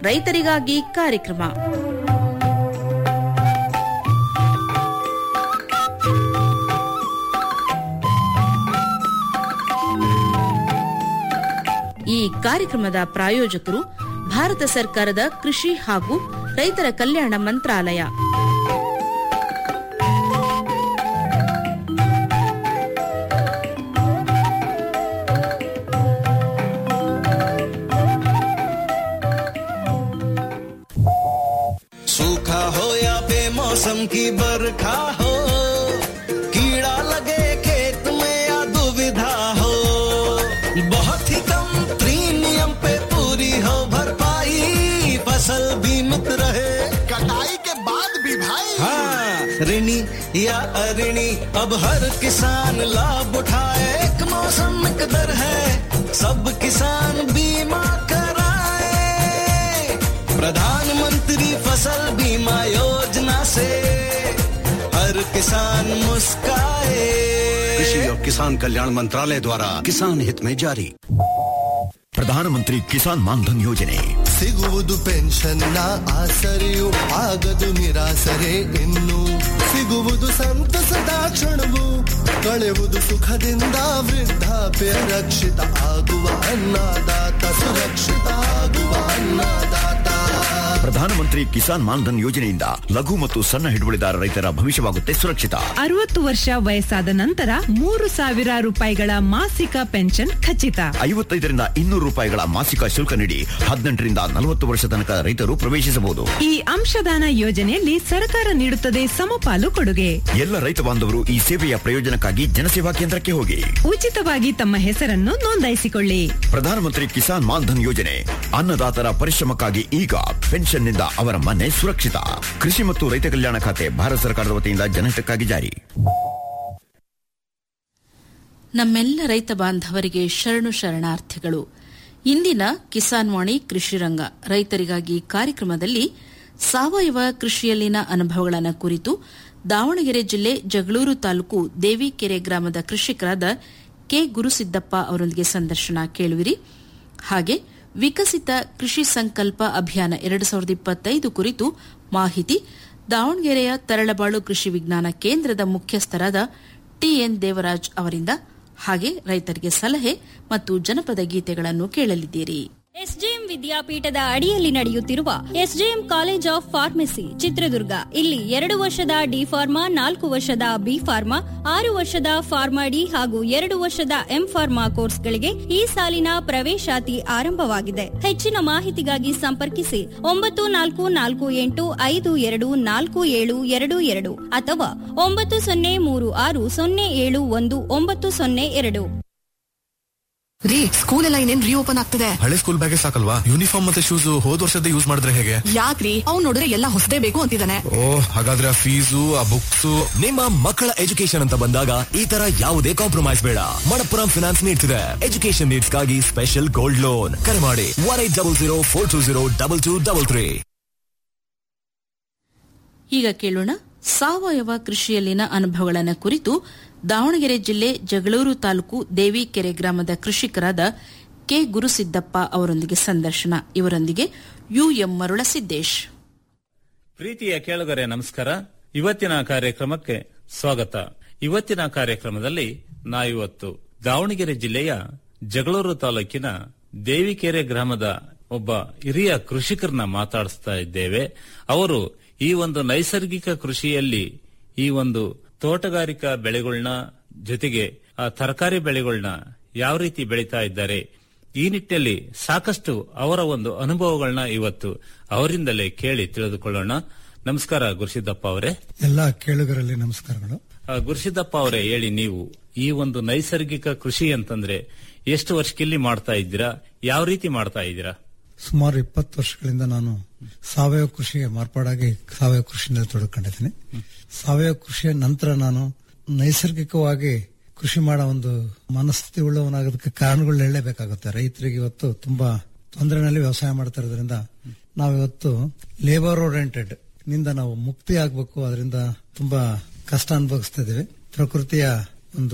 ರೈತರಿಗಾಗಿ ಕಾರ್ಯಕ್ರಮ ಈ ಕಾರ್ಯಕ್ರಮದ ಪ್ರಾಯೋಜಕರು ಭಾರತ ಸರ್ಕಾರದ ಕೃಷಿ ಹಾಗೂ ರೈತರ ಕಲ್ಯಾಣ ಮಂತ್ರಾಲಯ सूखा हो या बेमौसम की बरखा हो कीड़ा लगे खेत में या दुविधा हो बहुत ही कम प्रीमियम पे पूरी हो भरपाई फसल बीमित रहे कटाई के बाद भी भाई हाँ ऋणी या अऋणी अब हर किसान लाभ उठाए एक मौसम एक दर है सब किसान बीमा कराए प्रधानमंत्री फसल बीमा योजना से हर किसान मुस्काए कृषि और किसान कल्याण मंत्रालय द्वारा किसान हित में जारी ಪ್ರಧಾನಮಂತ್ರಿ ಕಿಸಾನ್ ಮಾನ್ಧನ್ ಯೋಜನೆ ಸಿಗುವುದು ಪೆನ್ಷನ್ನ ಆಸರೆಯು ಆಗದು ನಿರಾಸರೆ ಇನ್ನು ಸಿಗುವುದು ಸಂತಸದ ಕ್ಷಣವು ಕಳೆಯುವುದು ಸುಖದಿಂದ ವೃದ್ಧಾಪ್ಯ ರಕ್ಷಿತ ಆಗುವ ಅನ್ನದಾತ ಸುರಕ್ಷಿತ ಆಗುವ ಅನ್ನದಾತ ಪ್ರಧಾನಮಂತ್ರಿ ಕಿಸಾನ್ ಮಾನ್ಧನ್ ಯೋಜನೆಯಿಂದ ಲಘು ಮತ್ತು ಸಣ್ಣ ಹಿಡುವಳಿದಾರ ರೈತರ ಭವಿಷ್ಯವಾಗುತ್ತೆ ಸುರಕ್ಷಿತ ಅರವತ್ತು ವರ್ಷ ವಯಸ್ಸಾದ ನಂತರ ಮೂರು ಸಾವಿರ ರೂಪಾಯಿಗಳ ಮಾಸಿಕ ಪೆನ್ಷನ್ ಖಚಿತ ಐವತ್ತೈದರಿಂದ ಇನ್ನೂರು ರೂಪಾಯಿಗಳ ಮಾಸಿಕ ಶುಲ್ಕ ನೀಡಿ ಹದಿನೆಂಟರಿಂದ ನಲವತ್ತು ವರ್ಷ ತನಕ ರೈತರು ಪ್ರವೇಶಿಸಬಹುದು ಈ ಅಂಶದಾನ ಯೋಜನೆಯಲ್ಲಿ ಸರ್ಕಾರ ನೀಡುತ್ತದೆ ಸಮಪಾಲು ಕೊಡುಗೆ ಎಲ್ಲ ರೈತ ಬಾಂಧವರು ಈ ಸೇವೆಯ ಪ್ರಯೋಜನಕ್ಕಾಗಿ ಜನಸೇವಾ ಕೇಂದ್ರಕ್ಕೆ ಹೋಗಿ ಉಚಿತವಾಗಿ ತಮ್ಮ ಹೆಸರನ್ನು ನೋಂದಾಯಿಸಿಕೊಳ್ಳಿ ಪ್ರಧಾನಮಂತ್ರಿ ಕಿಸಾನ್ ಮಾನ್ಧನ್ ಯೋಜನೆ ಅನ್ನದಾತರ ಪರಿಶ್ರಮಕ್ಕಾಗಿ ಈಗ ಪೆನ್ಷನ್ನಿಂದ ಅವರ ಮನೆ ಸುರಕ್ಷಿತ ಕೃಷಿ ಮತ್ತು ರೈತ ಕಲ್ಯಾಣ ಖಾತೆ ಭಾರತ ಸರ್ಕಾರದ ವತಿಯಿಂದ ಜನಹಿತಕ್ಕಾಗಿ ಜಾರಿ ನಮ್ಮೆಲ್ಲ ರೈತ ಬಾಂಧವರಿಗೆ ಶರಣು ಶರಣಾರ್ಥಿಗಳು ಇಂದಿನ ಕಿಸಾನ್ ವಾಣಿ ಕೃಷಿ ರಂಗ ರೈತರಿಗಾಗಿ ಕಾರ್ಯಕ್ರಮದಲ್ಲಿ ಸಾವಯವ ಕೃಷಿಯಲ್ಲಿನ ಅನುಭವಗಳನ್ನು ಕುರಿತು ದಾವಣಗೆರೆ ಜಿಲ್ಲೆ ಜಗಳೂರು ತಾಲೂಕು ದೇವಿಕೆರೆ ಗ್ರಾಮದ ಕೃಷಿಕರಾದ ಕೆ ಗುರುಸಿದ್ದಪ್ಪ ಅವರೊಂದಿಗೆ ಸಂದರ್ಶನ ಕೇಳುವಿರಿ ಹಾಗೆ ವಿಕಸಿತ ಕೃಷಿ ಸಂಕಲ್ಪ ಅಭಿಯಾನ ಎರಡು ಸಾವಿರದ ಇಪ್ಪತ್ತೈದು ಕುರಿತು ಮಾಹಿತಿ ದಾವಣಗೆರೆಯ ತರಳಬಾಳು ಕೃಷಿ ವಿಜ್ಞಾನ ಕೇಂದ್ರದ ಮುಖ್ಯಸ್ಥರಾದ ಟಿಎನ್ ದೇವರಾಜ್ ಅವರಿಂದ ಹಾಗೆ ರೈತರಿಗೆ ಸಲಹೆ ಮತ್ತು ಜನಪದ ಗೀತೆಗಳನ್ನು ಕೇಳಲಿದ್ದೀರಿ ಎಸ್ಜೆಎಂ ವಿದ್ಯಾಪೀಠದ ಅಡಿಯಲ್ಲಿ ನಡೆಯುತ್ತಿರುವ SJM college of pharmacy Chitradurga ಇಲ್ಲಿ ಎರಡು ವರ್ಷದ ಡಿ ಫಾರ್ಮಾ ನಾಲ್ಕು ವರ್ಷದ ಬಿ ಫಾರ್ಮಾ ಆರು ವರ್ಷದ ಫಾರ್ಮಾ ಡಿ ಹಾಗೂ ಎರಡು ವರ್ಷದ ಎಂ ಫಾರ್ಮಾ ಕೋರ್ಸ್ಗಳಿಗೆ ಈ ಸಾಲಿನ ಪ್ರವೇಶಾತಿ ಆರಂಭವಾಗಿದೆ ಹೆಚ್ಚಿನ ಮಾಹಿತಿಗಾಗಿ ಸಂಪರ್ಕಿಸಿ ಒಂಬತ್ತು ನಾಲ್ಕು ನಾಲ್ಕು ಎಂಟು ಐದು ಎರಡು ನಾಲ್ಕು ಏಳು ಎರಡು ಎರಡು ಅಥವಾ ಒಂಬತ್ತು ಸೊನ್ನೆ ಮೂರು ಆರು ಸೊನ್ನೆ ಏಳು ಒಂದು ಒಂಬತ್ತು ಸೊನ್ನೆ ಎರಡು ರೀ ಸ್ಕೂಲ್ ಎಲ್ಲ ಇನ್ನೇನ್ ರೀಓಪನ್ ಆಗ್ತದೆ ಹಳೆ ಸ್ಕೂಲ್ ಬ್ಯಾಗೆ ಸಾಕಲ್ವಾ ಯೂನಿಫಾರ್ಮ್ ಮತ್ತೆ ಶೂಸ್ ಹೋದ್ ವರ್ಷದ ಯೂಸ್ ಮಾಡಿದ್ರೆ ಹೇಗೆ ಯಾಕ್ರಿ ಅವ್ನ್ ನೋಡಿದ್ರೆ ಎಲ್ಲ ಹೊಸದೇ ಬೇಕು ಅಂತಿದ್ದಾನೆ ಓ ಹಾಗಾದ್ರೆ ಆ ಫೀಸು ಆ ಬುಕ್ಸ್ ನಿಮ್ಮ ಮಕ್ಕಳ ಎಜುಕೇಶನ್ ಅಂತ ಬಂದಾಗ ಈ ತರ ಯಾವುದೇ ಕಾಂಪ್ರಮೈಸ್ ಬೇಡ ಮಣಪ್ಪುರಂ ಫಿನಾನ್ಸ್ ನೀಡ್ತಿದೆ ಎಜುಕೇಶನ್ ನೀಡ್ಸ್ ಗಾಗಿ ಸ್ಪೆಷಲ್ ಗೋಲ್ಡ್ ಲೋನ್ ಕರೆ ಮಾಡಿ one eight double zero four two zero double two double three ಈಗ ಕೇಳೋಣ ಸಾವಯವ ಕೃಷಿಯಲ್ಲಿನ ಅನುಭವಗಳನ್ನು ಕುರಿತು ದಾವಣಗೆರೆ ಜಿಲ್ಲೆ ಜಗಳೂರು ತಾಲೂಕು ದೇವಿಕೆರೆ ಗ್ರಾಮದ ಕೃಷಿಕರಾದ ಕೆ ಗುರುಸಿದ್ದಪ್ಪ ಅವರೊಂದಿಗೆ ಸಂದರ್ಶನ ಇವರೊಂದಿಗೆ ಯುಎಂ ಮರುಳಸಿದ್ದೇಶ್ ಪ್ರೀತಿಯ ಕೇಳುಗರೆ ನಮಸ್ಕಾರ ಇವತ್ತಿನ ಕಾರ್ಯಕ್ರಮಕ್ಕೆ ಸ್ವಾಗತ ಇವತ್ತಿನ ಕಾರ್ಯಕ್ರಮದಲ್ಲಿ ನಾವಿವತ್ತು ದಾವಣಗೆರೆ ಜಿಲ್ಲೆಯ ಜಗಳೂರು ತಾಲೂಕಿನ ದೇವಿಕೆರೆ ಗ್ರಾಮದ ಒಬ್ಬ ಹಿರಿಯ ಕೃಷಿಕರನ್ನ ಮಾತಾಡಿಸ್ತಾ ಇದ್ದೇವೆ ಅವರು ಈ ಒಂದು ನೈಸರ್ಗಿಕ ಕೃಷಿಯಲ್ಲಿ ಈ ಒಂದು ತೋಟಗಾರಿಕಾ ಬೆಳೆಗಳನ್ನ ಜೊತೆಗೆ ಆ ತರಕಾರಿ ಬೆಳೆಗಳನ್ನ ಯಾವ ರೀತಿ ಬೆಳೀತಾ ಇದ್ದಾರೆ ಈ ನಿಟ್ಟಿನಲ್ಲಿ ಸಾಕಷ್ಟು ಅವರ ಒಂದು ಅನುಭವಗಳನ್ನ ಇವತ್ತು ಅವರಿಂದಲೇ ಕೇಳಿ ತಿಳಿದುಕೊಳ್ಳೋಣ ನಮಸ್ಕಾರ ಗುರುಸಿದ್ದಪ್ಪ ಅವರೇ ಎಲ್ಲ ಕೇಳುಗರಲ್ಲಿ ನಮಸ್ಕಾರಗಳು ಆ, ಗುರುಸಿದ್ದಪ್ಪ ಅವರೇ ಹೇಳಿ ನೀವು ಈ ಒಂದು ನೈಸರ್ಗಿಕ ಕೃಷಿ ಅಂತಂದ್ರೆ ಎಷ್ಟು ವರ್ಷಕ್ಕಿಲ್ಲಿ ಮಾಡ್ತಾ ಇದ್ದೀರಾ ಯಾವ ರೀತಿ ಮಾಡ್ತಾ ಇದ್ದೀರಾ ಸುಮಾರು ಇಪ್ಪತ್ತು ವರ್ಷಗಳಿಂದ ನಾನು ಸಾವಯವ ಕೃಷಿಗೆ ಮಾರ್ಪಾಡಾಗಿ ಸಾವಯವ ಕೃಷಿನಲ್ಲಿ ತೊಡಕೊಂಡಿದ್ದೀನಿ ಸಾವಯವ ಕೃಷಿಯ ನಂತರ ನಾನು ನೈಸರ್ಗಿಕವಾಗಿ ಕೃಷಿ ಮಾಡೋ ಒಂದು ಮನಸ್ಥಿತಿ ಉಳ್ಳವನಾಗೋದಕ್ಕೆ ಕಾರಣಗಳು ಹೇಳಲೇಬೇಕಾಗುತ್ತೆ ರೈತರಿಗೆ ಇವತ್ತು ತುಂಬಾ ತೊಂದರೆನಲ್ಲಿ ವ್ಯವಸಾಯ ಮಾಡ್ತಾ ಇರೋದ್ರಿಂದ ನಾವಿವತ್ತು ಲೇಬರ್ ಓರಿಯೆಂಟೆಡ್ ನಿಂದ ನಾವು ಮುಕ್ತಿ ಆಗ್ಬೇಕು ಅದರಿಂದ ತುಂಬಾ ಕಷ್ಟ ಅನುಭವಿಸ್ತಾ ಇದ್ದೀವಿ ಪ್ರಕೃತಿಯ ಒಂದು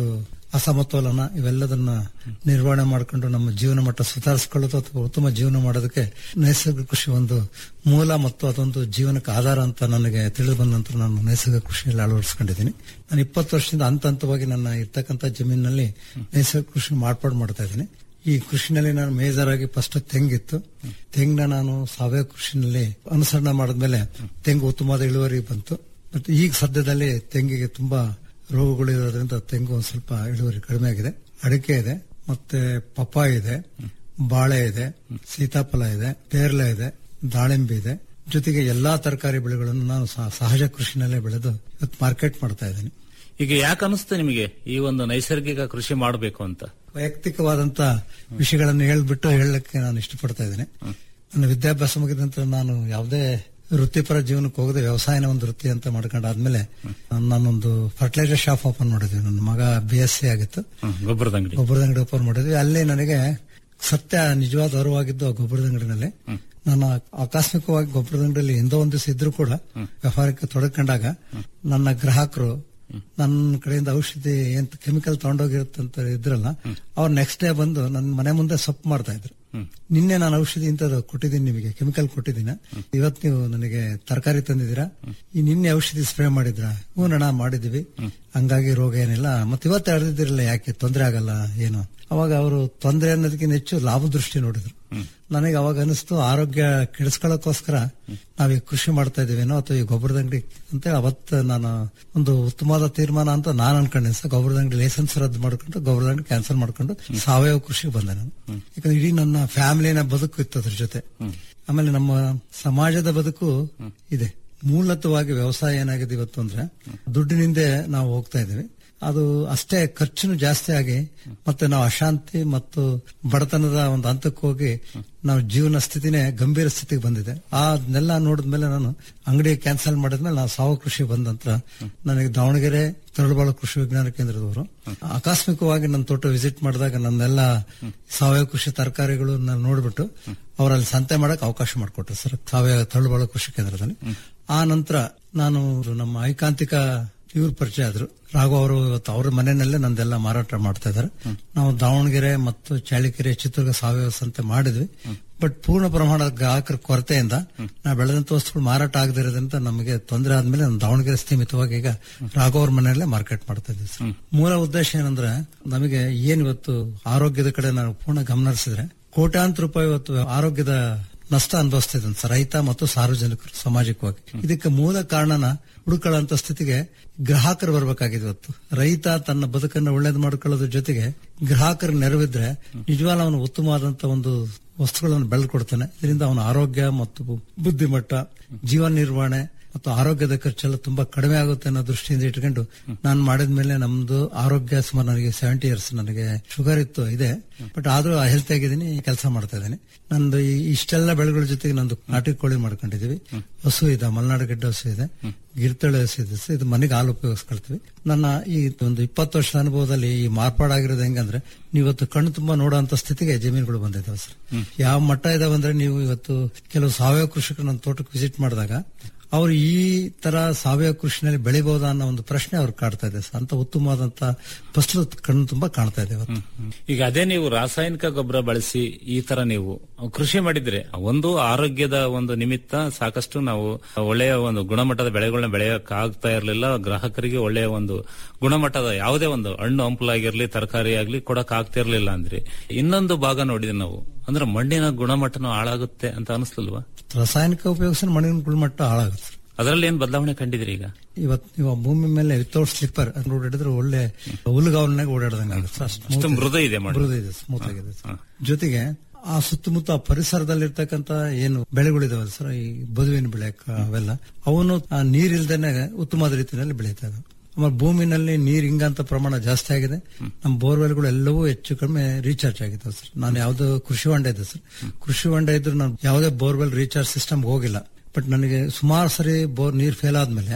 ಅಸಮತೋಲನ ಇವೆಲ್ಲದನ್ನ ನಿರ್ವಹಣೆ ಮಾಡಿಕೊಂಡು ನಮ್ಮ ಜೀವನ ಮಟ್ಟ ಸುಧಾರಿಸಿಕೊಳ್ಳೋದು ಅಥವಾ ಉತ್ತಮ ಜೀವನ ಮಾಡೋದಕ್ಕೆ ನೈಸರ್ಗಿಕ ಕೃಷಿ ಒಂದು ಮೂಲ ಮತ್ತು ಅದೊಂದು ಜೀವನಕ್ಕೆ ಆಧಾರ ಅಂತ ನನಗೆ ತಿಳಿದು ಬಂದ ನಂತರ ನಾನು ನೈಸರ್ಗಿಕ ಕೃಷಿಯಲ್ಲಿ ಅಳವಡಿಸ್ಕೊಂಡಿದ್ದೀನಿ ನಾನು ಇಪ್ಪತ್ತು ವರ್ಷದಿಂದ ಹಂತ ಹಂತವಾಗಿ ನನ್ನ ಇರ್ತಕ್ಕಂಥ ಜಮೀನಿನಲ್ಲಿ ನೈಸರ್ಗಿಕ ಕೃಷಿ ಮಾರ್ಪಾಡು ಮಾಡ್ತಾ ಇದ್ದೀನಿ ಈ ಕೃಷಿನಲ್ಲಿ ನಾನು ಮೇಜರ್ ಆಗಿ ಫಸ್ಟ್ ತೆಂಗಿತ್ತು ತೆಂಗಿನ ನಾನು ಸಾವಯವ ಕೃಷಿನಲ್ಲಿ ಅನುಸರಣೆ ಮಾಡಿದ್ಮೇಲೆ ತೆಂಗು ಉತ್ತಮವಾದ ಇಳುವರಿ ಬಂತು ಮತ್ತೆ ಈಗ ಸದ್ಯದಲ್ಲಿ ತೆಂಗಿಗೆ ತುಂಬಾ ರೋಗಗಳು ಇರೋದ್ರಿಂದ ತೆಂಗು ಒಂದ್ ಸ್ವಲ್ಪ ಇಳುವರಿ ಕಡಿಮೆ ಆಗಿದೆ ಅಡಿಕೆ ಇದೆ ಮತ್ತೆ ಪಪ್ಪಾಯ ಇದೆ ಬಾಳೆ ಇದೆ ಸೀತಾಫಲ ಇದೆ ಪೇರ್ಲೆ ಇದೆ ದಾಳಿಂಬೆ ಇದೆ ಜೊತೆಗೆ ಎಲ್ಲಾ ತರಕಾರಿ ಬೆಳೆಗಳನ್ನು ನಾನು ಸಹ- ಸಹಜ ಕೃಷಿನಲ್ಲೇ ಬೆಳೆದು ಇವತ್ತು ಮಾರ್ಕೆಟ್ ಮಾಡ್ತಾ ಇದ್ದೀನಿ ಈಗ ಯಾಕೆ ಅನಿಸ್ತು ನಿಮಗೆ ಈ ಒಂದು ನೈಸರ್ಗಿಕ ಕೃಷಿ ಮಾಡಬೇಕು ಅಂತ ವೈಯಕ್ತಿಕವಾದಂತ ವಿಷಯಗಳನ್ನು ಹೇಳ್ಬಿಟ್ಟು ಹೇಳಲಿಕ್ಕೆ ನಾನು ಇಷ್ಟಪಡ್ತಾ ಇದ್ದೇನೆ ನನ್ನ ವಿದ್ಯಾಭ್ಯಾಸ ಮುಗಿದ ನಂತರ ನಾನು ಯಾವುದೇ ವೃತ್ತಿಪರ ಜೀವನಕ್ಕೆ ಹೋಗದೆ ವ್ಯವಸಾಯನ ಒಂದು ವೃತ್ತಿ ಅಂತ ಮಾಡ್ಕೊಂಡಾದ್ಮೇಲೆ ನಾನೊಂದು ಫರ್ಟಿಲೈಸರ್ ಶಾಪ್ ಓಪನ್ ಮಾಡಿದ್ವಿ ನನ್ನ ಮಗ ಬಿ ಎಸ್ ಸಿ ಆಗಿತ್ತು ಹ್ಮ್, ಗೊಬ್ಬರದ ಅಂಗಡಿ ಗೊಬ್ಬರದ ಅಂಗಡಿ ಓಪನ್ ಮಾಡಿದ್ವಿ ಅಲ್ಲಿ ನನಗೆ ಸತ್ಯ ನಿಜವಾದ ಅರಿವಾಗಿದ್ದು ಆ ಗೊಬ್ಬರದ ಅಂಗಡಿನಲ್ಲಿ ನಾನು ಆಕಸ್ಮಿಕವಾಗಿ ಗೊಬ್ಬರದ ಅಂಗಡಿಯಲ್ಲಿ ಎಂದೋ ಒಂದು ದಿವಸ ಇದ್ರೂ ಕೂಡ ವ್ಯವಹಾರಕ್ಕೆ ತೊಡಕೊಂಡಾಗ ನನ್ನ ಗ್ರಾಹಕರು ನನ್ನ ಕಡೆಯಿಂದ ಔಷಧಿ ಏನ್ ಕೆಮಿಕಲ್ ತಗೊಂಡೋಗಿರುತ್ತಂತ ಇದ್ರಲ್ಲ ಅವ್ರು ನೆಕ್ಸ್ಟ್ ಡೇ ಬಂದು ನನ್ನ ಮನೆ ಮುಂದೆ ಸೊಪ್ಪು ಮಾಡ್ತಾ ಇದ್ರು ನಿನ್ನೆ ನಾನು ಔಷಧಿ ಇಂಥದ್ದು ಕೊಟ್ಟಿದ್ದೀನಿ ನಿಮಗೆ ಕೆಮಿಕಲ್ ಕೊಟ್ಟಿದ್ದೀನ ಇವತ್ತು ನೀವು ನನಗೆ ತರಕಾರಿ ತಂದಿದ್ದೀರಾ ಈ ನಿನ್ನೆ ಔಷಧಿ ಸ್ಪ್ರೇ ಮಾಡಿದ್ರ ಹ್ಞೂ ಅಣ್ಣ ಮಾಡಿದೀವಿ ಹಂಗಾಗಿ ರೋಗ ಏನಿಲ್ಲ ಮತ್ತೆ ಇವತ್ತು ಹರಿದಿರಲಿಲ್ಲ ಯಾಕೆ ತೊಂದರೆ ಆಗಲ್ಲ ಏನು ಅವಾಗ ಅವರು ತೊಂದರೆ ಅನ್ನೋದಕ್ಕಿಂತ ಹೆಚ್ಚು ಲಾಭ ದೃಷ್ಟಿ ನೋಡಿದ್ರು ನನಗೆ ಅವಾಗ ಅನಿಸ್ತು ಆರೋಗ್ಯ ಕೆಡಿಸ್ಕೊಳ್ಳೋಕೋಸ್ಕರ ನಾವೀಗ ಕೃಷಿ ಮಾಡ್ತಾ ಇದೀವೇನೋ ಅಥವಾ ಈ ಗೊಬ್ಬರದ ಅಂಗಡಿ ಅಂತ ಅವತ್ತು ನಾನು ಒಂದು ಉತ್ತಮವಾದ ತೀರ್ಮಾನ ಅಂತ ನಾನು ಅನ್ಕೊಂಡೆ ಸರ್ ಗೊಬ್ಬರದ ಅಂಗಡಿ ಲೈಸೆನ್ಸ್ ರದ್ದು ಮಾಡ್ಕೊಂಡು ಗೊಬ್ಬರದ ಅಂಗಡಿ ಕ್ಯಾನ್ಸಲ್ ಮಾಡ್ಕೊಂಡು ಸಾವಯವ ಕೃಷಿಗೆ ಬಂದೆ ನಾನು ಯಾಕಂದ್ರೆ ಇಡೀ ನನ್ನ ಫ್ಯಾಮಿಲಿನ ಬದುಕು ಇತ್ತು ಅದ್ರ ಜೊತೆ ಆಮೇಲೆ ನಮ್ಮ ಸಮಾಜದ ಬದುಕು ಇದೆ ಮೂಲತವಾಗಿ ವ್ಯವಸಾಯ ಏನಾಗಿದೆ ಇವತ್ತು ಅಂದ್ರೆ ದುಡ್ಡಿನಿಂದ ನಾವು ಹೋಗ್ತಾ ಇದೀವಿ ಅದು ಅಷ್ಟೇ ಖರ್ಚುನು ಜಾಸ್ತಿ ಆಗಿ ಮತ್ತೆ ನಾವು ಅಶಾಂತಿ ಮತ್ತು ಬಡತನದ ಒಂದು ಹಂತಕ್ಕೆ ಹೋಗಿ ನಾವು ಜೀವನ ಸ್ಥಿತಿನೇ ಗಂಭೀರ ಸ್ಥಿತಿಗೆ ಬಂದಿದೆ ಅದನ್ನೆಲ್ಲ ನೋಡಿದ್ಮೇಲೆ ನಾನು ಅಂಗಡಿ ಕ್ಯಾನ್ಸಲ್ ಮಾಡಿದ್ಮೇಲೆ ನಾವು ಸಾವಯವ ಕೃಷಿ ಬಂದಂತ ನನಗೆ ದಾವಣಗೆರೆ ತರಳುಬಾಳು ಕೃಷಿ ವಿಜ್ಞಾನ ಕೇಂದ್ರದವರು ಆಕಸ್ಮಿಕವಾಗಿ ನನ್ನ ತೋಟ ವಿಸಿಟ್ ಮಾಡಿದಾಗ ನನ್ನೆಲ್ಲ ಸಾವಯವ ಕೃಷಿ ತರಕಾರಿಗಳು ನಾನು ನೋಡ್ಬಿಟ್ಟು ಅವರಲ್ಲಿ ಸಂತೆ ಮಾಡಕ್ ಅವಕಾಶ ಮಾಡಿಕೊಟ್ರು ಸರ್ ಸಾವಯವ ತರಳುಬಾಳು ಕೃಷಿ ಕೇಂದ್ರದಲ್ಲಿ ಆ ನಂತರ ನಾನು ನಮ್ಮ ಐಕಾಂತಿಕ ಇವ್ರ ಪರಿಚಯ ಆದ್ರು ರಾಘು ಅವರು ಇವತ್ತು ಅವ್ರ ಮನೆಯಲ್ಲೇ ನಂದೆಲ್ಲ ಮಾರಾಟ ಮಾಡ್ತಾ ಇದ್ದಾರೆ ನಾವು ದಾವಣಗೆರೆ ಮತ್ತು ಚಾಳಿಕೆರೆ ಚಿತ್ರದುರ್ಗ ಸಾವಯವ ಸಂತೆ ಮಾಡಿದ್ವಿ ಬಟ್ ಪೂರ್ಣ ಪ್ರಮಾಣದ ಗ್ರಾಹಕರ ಕೊರತೆಯಿಂದ ನಾವು ಬೆಳೆದಂತ ವಸ್ತುಗಳು ಮಾರಾಟ ಆಗದಿರೋದ್ರಿಂದ ನಮಗೆ ತೊಂದರೆ ಆದ್ಮೇಲೆ ನಾನು ದಾವಣಗೆರೆ ಸ್ಥೀಮಿತವಾಗಿ ಈಗ ರಾಘವ್ ಅವ್ರ ಮನೆಯಲ್ಲೇ ಮಾರ್ಕೆಟ್ ಮಾಡ್ತಾ ಇದ್ದೀವಿ ಸರ್ ಮೂಲ ಉದ್ದೇಶ ಏನಂದ್ರೆ ನಮಗೆ ಏನ್ ಇವತ್ತು ಆರೋಗ್ಯದ ಕಡೆ ನಾವು ಪೂರ್ಣ ಗಮನ ಹರಿಸಿದ್ರೆ ಕೋಟ್ಯಾಂತರ ರೂಪಾಯಿ ಇವತ್ತು ಆರೋಗ್ಯದ ನಷ್ಟ ಅನುಭವಿಸ್ತಾ ಇದ್ದಾನೆ ಸರ್ ರೈತ ಮತ್ತು ಸಾರ್ವಜನಿಕರು ಸಾಮಾಜಿಕವಾಗಿ ಇದಕ್ಕೆ ಮೂಲ ಕಾರಣನ ಹುಡುಕೊಳ್ಳುವಂತ ಸ್ಥಿತಿಗೆ ಗ್ರಾಹಕರು ಬರ್ಬೇಕಾಗಿದೆ ಇವತ್ತು ರೈತ ತನ್ನ ಬದುಕನ್ನು ಒಳ್ಳೇದು ಮಾಡ್ಕೊಳ್ಳೋದ್ರ ಜೊತೆಗೆ ಗ್ರಾಹಕರ ನೆರವಿದ್ರೆ ನಿಜವಾಗ್ಲೂ ಅವನು ಉತ್ತಮವಾದಂತ ಒಂದು ವಸ್ತುಗಳನ್ನು ಬೆಳೆದುಕೊಡ್ತಾನೆ ಇದರಿಂದ ಅವನ ಆರೋಗ್ಯ ಮತ್ತು ಬುದ್ಧಿಮಟ್ಟ ಜೀವನ ನಿರ್ವಹಣೆ ಮತ್ತು ಆರೋಗ್ಯದ ಖರ್ಚೆಲ್ಲ ತುಂಬಾ ಕಡಿಮೆ ಆಗುತ್ತೆ ಅನ್ನೋ ದೃಷ್ಟಿಯಿಂದ ಇಟ್ಕೊಂಡು ನಾನು ಮಾಡಿದ್ಮೇಲೆ ನಮ್ದು ಆರೋಗ್ಯ ಸುಮಾರು ನನಗೆ ಸೆವೆಂಟಿ ಇಯರ್ಸ್ ನನಗೆ ಶುಗರ್ ಇತ್ತು ಇದೆ ಬಟ್ ಆದ್ರೂ ಹೆಲ್ತ್ ಆಗಿದ್ದೀನಿ ಕೆಲಸ ಮಾಡ್ತಾ ಇದ್ದೀನಿ ನಂದು ಈ ಇಷ್ಟೆಲ್ಲ ಬೆಳೆಗಳ ಜೊತೆಗೆ ನಂದು ನಾಟಿ ಕೋಳಿ ಮಾಡ್ಕೊಂಡಿದೀವಿ ಹಸು ಇದೆ ಮಲೆನಾಡು ಗೆಡ್ಡೆ ಹಸು ಇದೆ ಗಿರ್ತಳೆ ಹಸು ಇದೆ ಸರ್. ಇದು ಮನೆಗೆ ಹಾಲು ಉಪಯೋಗಿಸ್ಕೊಳ್ತೀವಿ ನನ್ನ ಈ ಒಂದು ಇಪ್ಪತ್ತು ವರ್ಷದ ಅನುಭವದಲ್ಲಿ ಈ ಮಾರ್ಪಾಡಾಗಿರೋದು ಹೆಂಗಂದ್ರೆ ನೀವತ್ತು ಕಣ್ಣು ತುಂಬಾ ನೋಡುವಂತ ಸ್ಥಿತಿಗೆ ಜಮೀನುಗಳು ಬಂದಿದ್ದಾವೆ ಸರ್ ಯಾವ ಮಟ್ಟ ಇದಾವೆ ಅಂದ್ರೆ ನೀವು ಇವತ್ತು ಕೆಲವು ಸಾವಯವ ಕೃಷಿಕರು ನನ್ನ ತೋಟಕ್ಕೆ ವಿಸಿಟ್ ಮಾಡಿದಾಗ ಅವ್ರು ಈ ತರ ಸಾವಯವ ಕೃಷಿನಲ್ಲಿ ಬೆಳಿಬಹುದಾ ಅನ್ನೋ ಒಂದು ಪ್ರಶ್ನೆ ಅವ್ರು ಕಾಡ್ತಾ ಇದೆ ಸರ್. ಅಂತ ಉತ್ತಮವಾದಂತ ಫಸಲು ಕಣ್ಣು ತುಂಬಾ ಕಾಣ್ತಾ ಇದೆ ಇವತ್ತು ಈಗ ಅದೇ ನೀವು ರಾಸಾಯನಿಕ ಗೊಬ್ಬರ ಬಳಸಿ ಈ ತರ ನೀವು ಕೃಷಿ ಮಾಡಿದ್ರೆ ಒಂದು ಆರೋಗ್ಯದ ಒಂದು ನಿಮಿತ್ತ ಸಾಕಷ್ಟು ನಾವು ಒಳ್ಳೆಯ ಒಂದು ಗುಣಮಟ್ಟದ ಬೆಳೆಗಳನ್ನ ಬೆಳೆಯಕ್ ಆಗ್ತಾ ಇರಲಿಲ್ಲ ಗ್ರಾಹಕರಿಗೆ ಒಳ್ಳೆಯ ಒಂದು ಗುಣಮಟ್ಟದ ಯಾವುದೇ ಒಂದು ಹಣ್ಣು ಹಂಪಲಾಗಿರ್ಲಿ ತರಕಾರಿ ಆಗ್ಲಿ ಕೊಡಕ್ ಆಗ್ತಾ ಇರ್ಲಿಲ್ಲ ಅಂದ್ರೆ ಇನ್ನೊಂದು ಭಾಗ ನೋಡಿದ್ವಿ ನಾವು ಅಂದ್ರೆ ಮಣ್ಣಿನ ಗುಣಮಟ್ಟನೂ ಹಾಳಾಗುತ್ತೆ ಅಂತ ಅನಿಸ್ಲಿಲ್ವಾ ರಾಸಾಯನಿಕ ಉಪಯೋಗಿಸಿ ಮಣ್ಣಿನ ಗುಣಮಟ್ಟ ಆಳಾಗುತ್ತೆ ಸರ್. ಅದರಲ್ಲಿ ಏನ್ ಬದಲಾವಣೆ ಕಂಡಿದ್ರಿ ಈಗ ಇವತ್ತು ನೀವು ಆ ಭೂಮಿ ಮೇಲೆ ವಿತೌಟ್ ಸ್ಲಿಪ್ಪರ್ ಓಡಾಡಿದ್ರೆ ಒಳ್ಳೆ ಹುಲ್ಲುಗಾವಲನಾಗ ಓಡಾಡ್ದಂಗೆ ಆಗುತ್ತೆ ಸರ್. ಅಷ್ಟು ಅಷ್ಟು ಮೃದು ಇದೆ ಮಣ್ಣು. ಮೃದು ಇದೆ ಸ್ಮೂತ್ ಆಗಿದೆ ಸರ್. ಜೊತೆಗೆ ಆ ಸುತ್ತಮುತ್ತ ಪರಿಸರದಲ್ಲಿರ್ತಕ್ಕಂತ ಏನು ಬೆಳೆಗಳಿದಾವಲ್ಲ ಸರ್ ಈ ಬದುವಿನ ಬೆಳೆ ಕ- ಅವೆಲ್ಲ ಅವನು ಆ ನೀರಿಲ್ದೇನೆ ಉತ್ತಮವಾದ ರೀತಿಯಲ್ಲಿ ಬೆಳೀತಾ ಇದಾವೆ ಆಮೇಲೆ ಭೂಮಿನಲ್ಲಿ ನೀರ್ ಹಿಂಗಂತ ಪ್ರಮಾಣ ಜಾಸ್ತಿ ಆಗಿದೆ ನಮ್ಮ ಬೋರ್ವೆಲ್ಗಳು ಎಲ್ಲವೂ ಹೆಚ್ಚು ಕಡಿಮೆ ರೀಚಾರ್ಜ್ ಆಗಿದೆ ಸರ್ ನಾನು ಯಾವ್ದು ಕೃಷಿ ಹೊಂಡ ಇದೆ ಸರ್ ಕೃಷಿ ಹೊಂಡ ಇದ್ರು ನಾನು ಯಾವುದೇ ಬೋರ್ವೆಲ್ ರೀಚಾರ್ಜ್ ಸಿಸ್ಟಮ್ ಹೋಗಿಲ್ಲ ಬಟ್ ನನಗೆ ಸುಮಾರು ಸರಿ ಬೋರ್ ನೀರ್ ಫೇಲ್ ಆದ್ಮೇಲೆ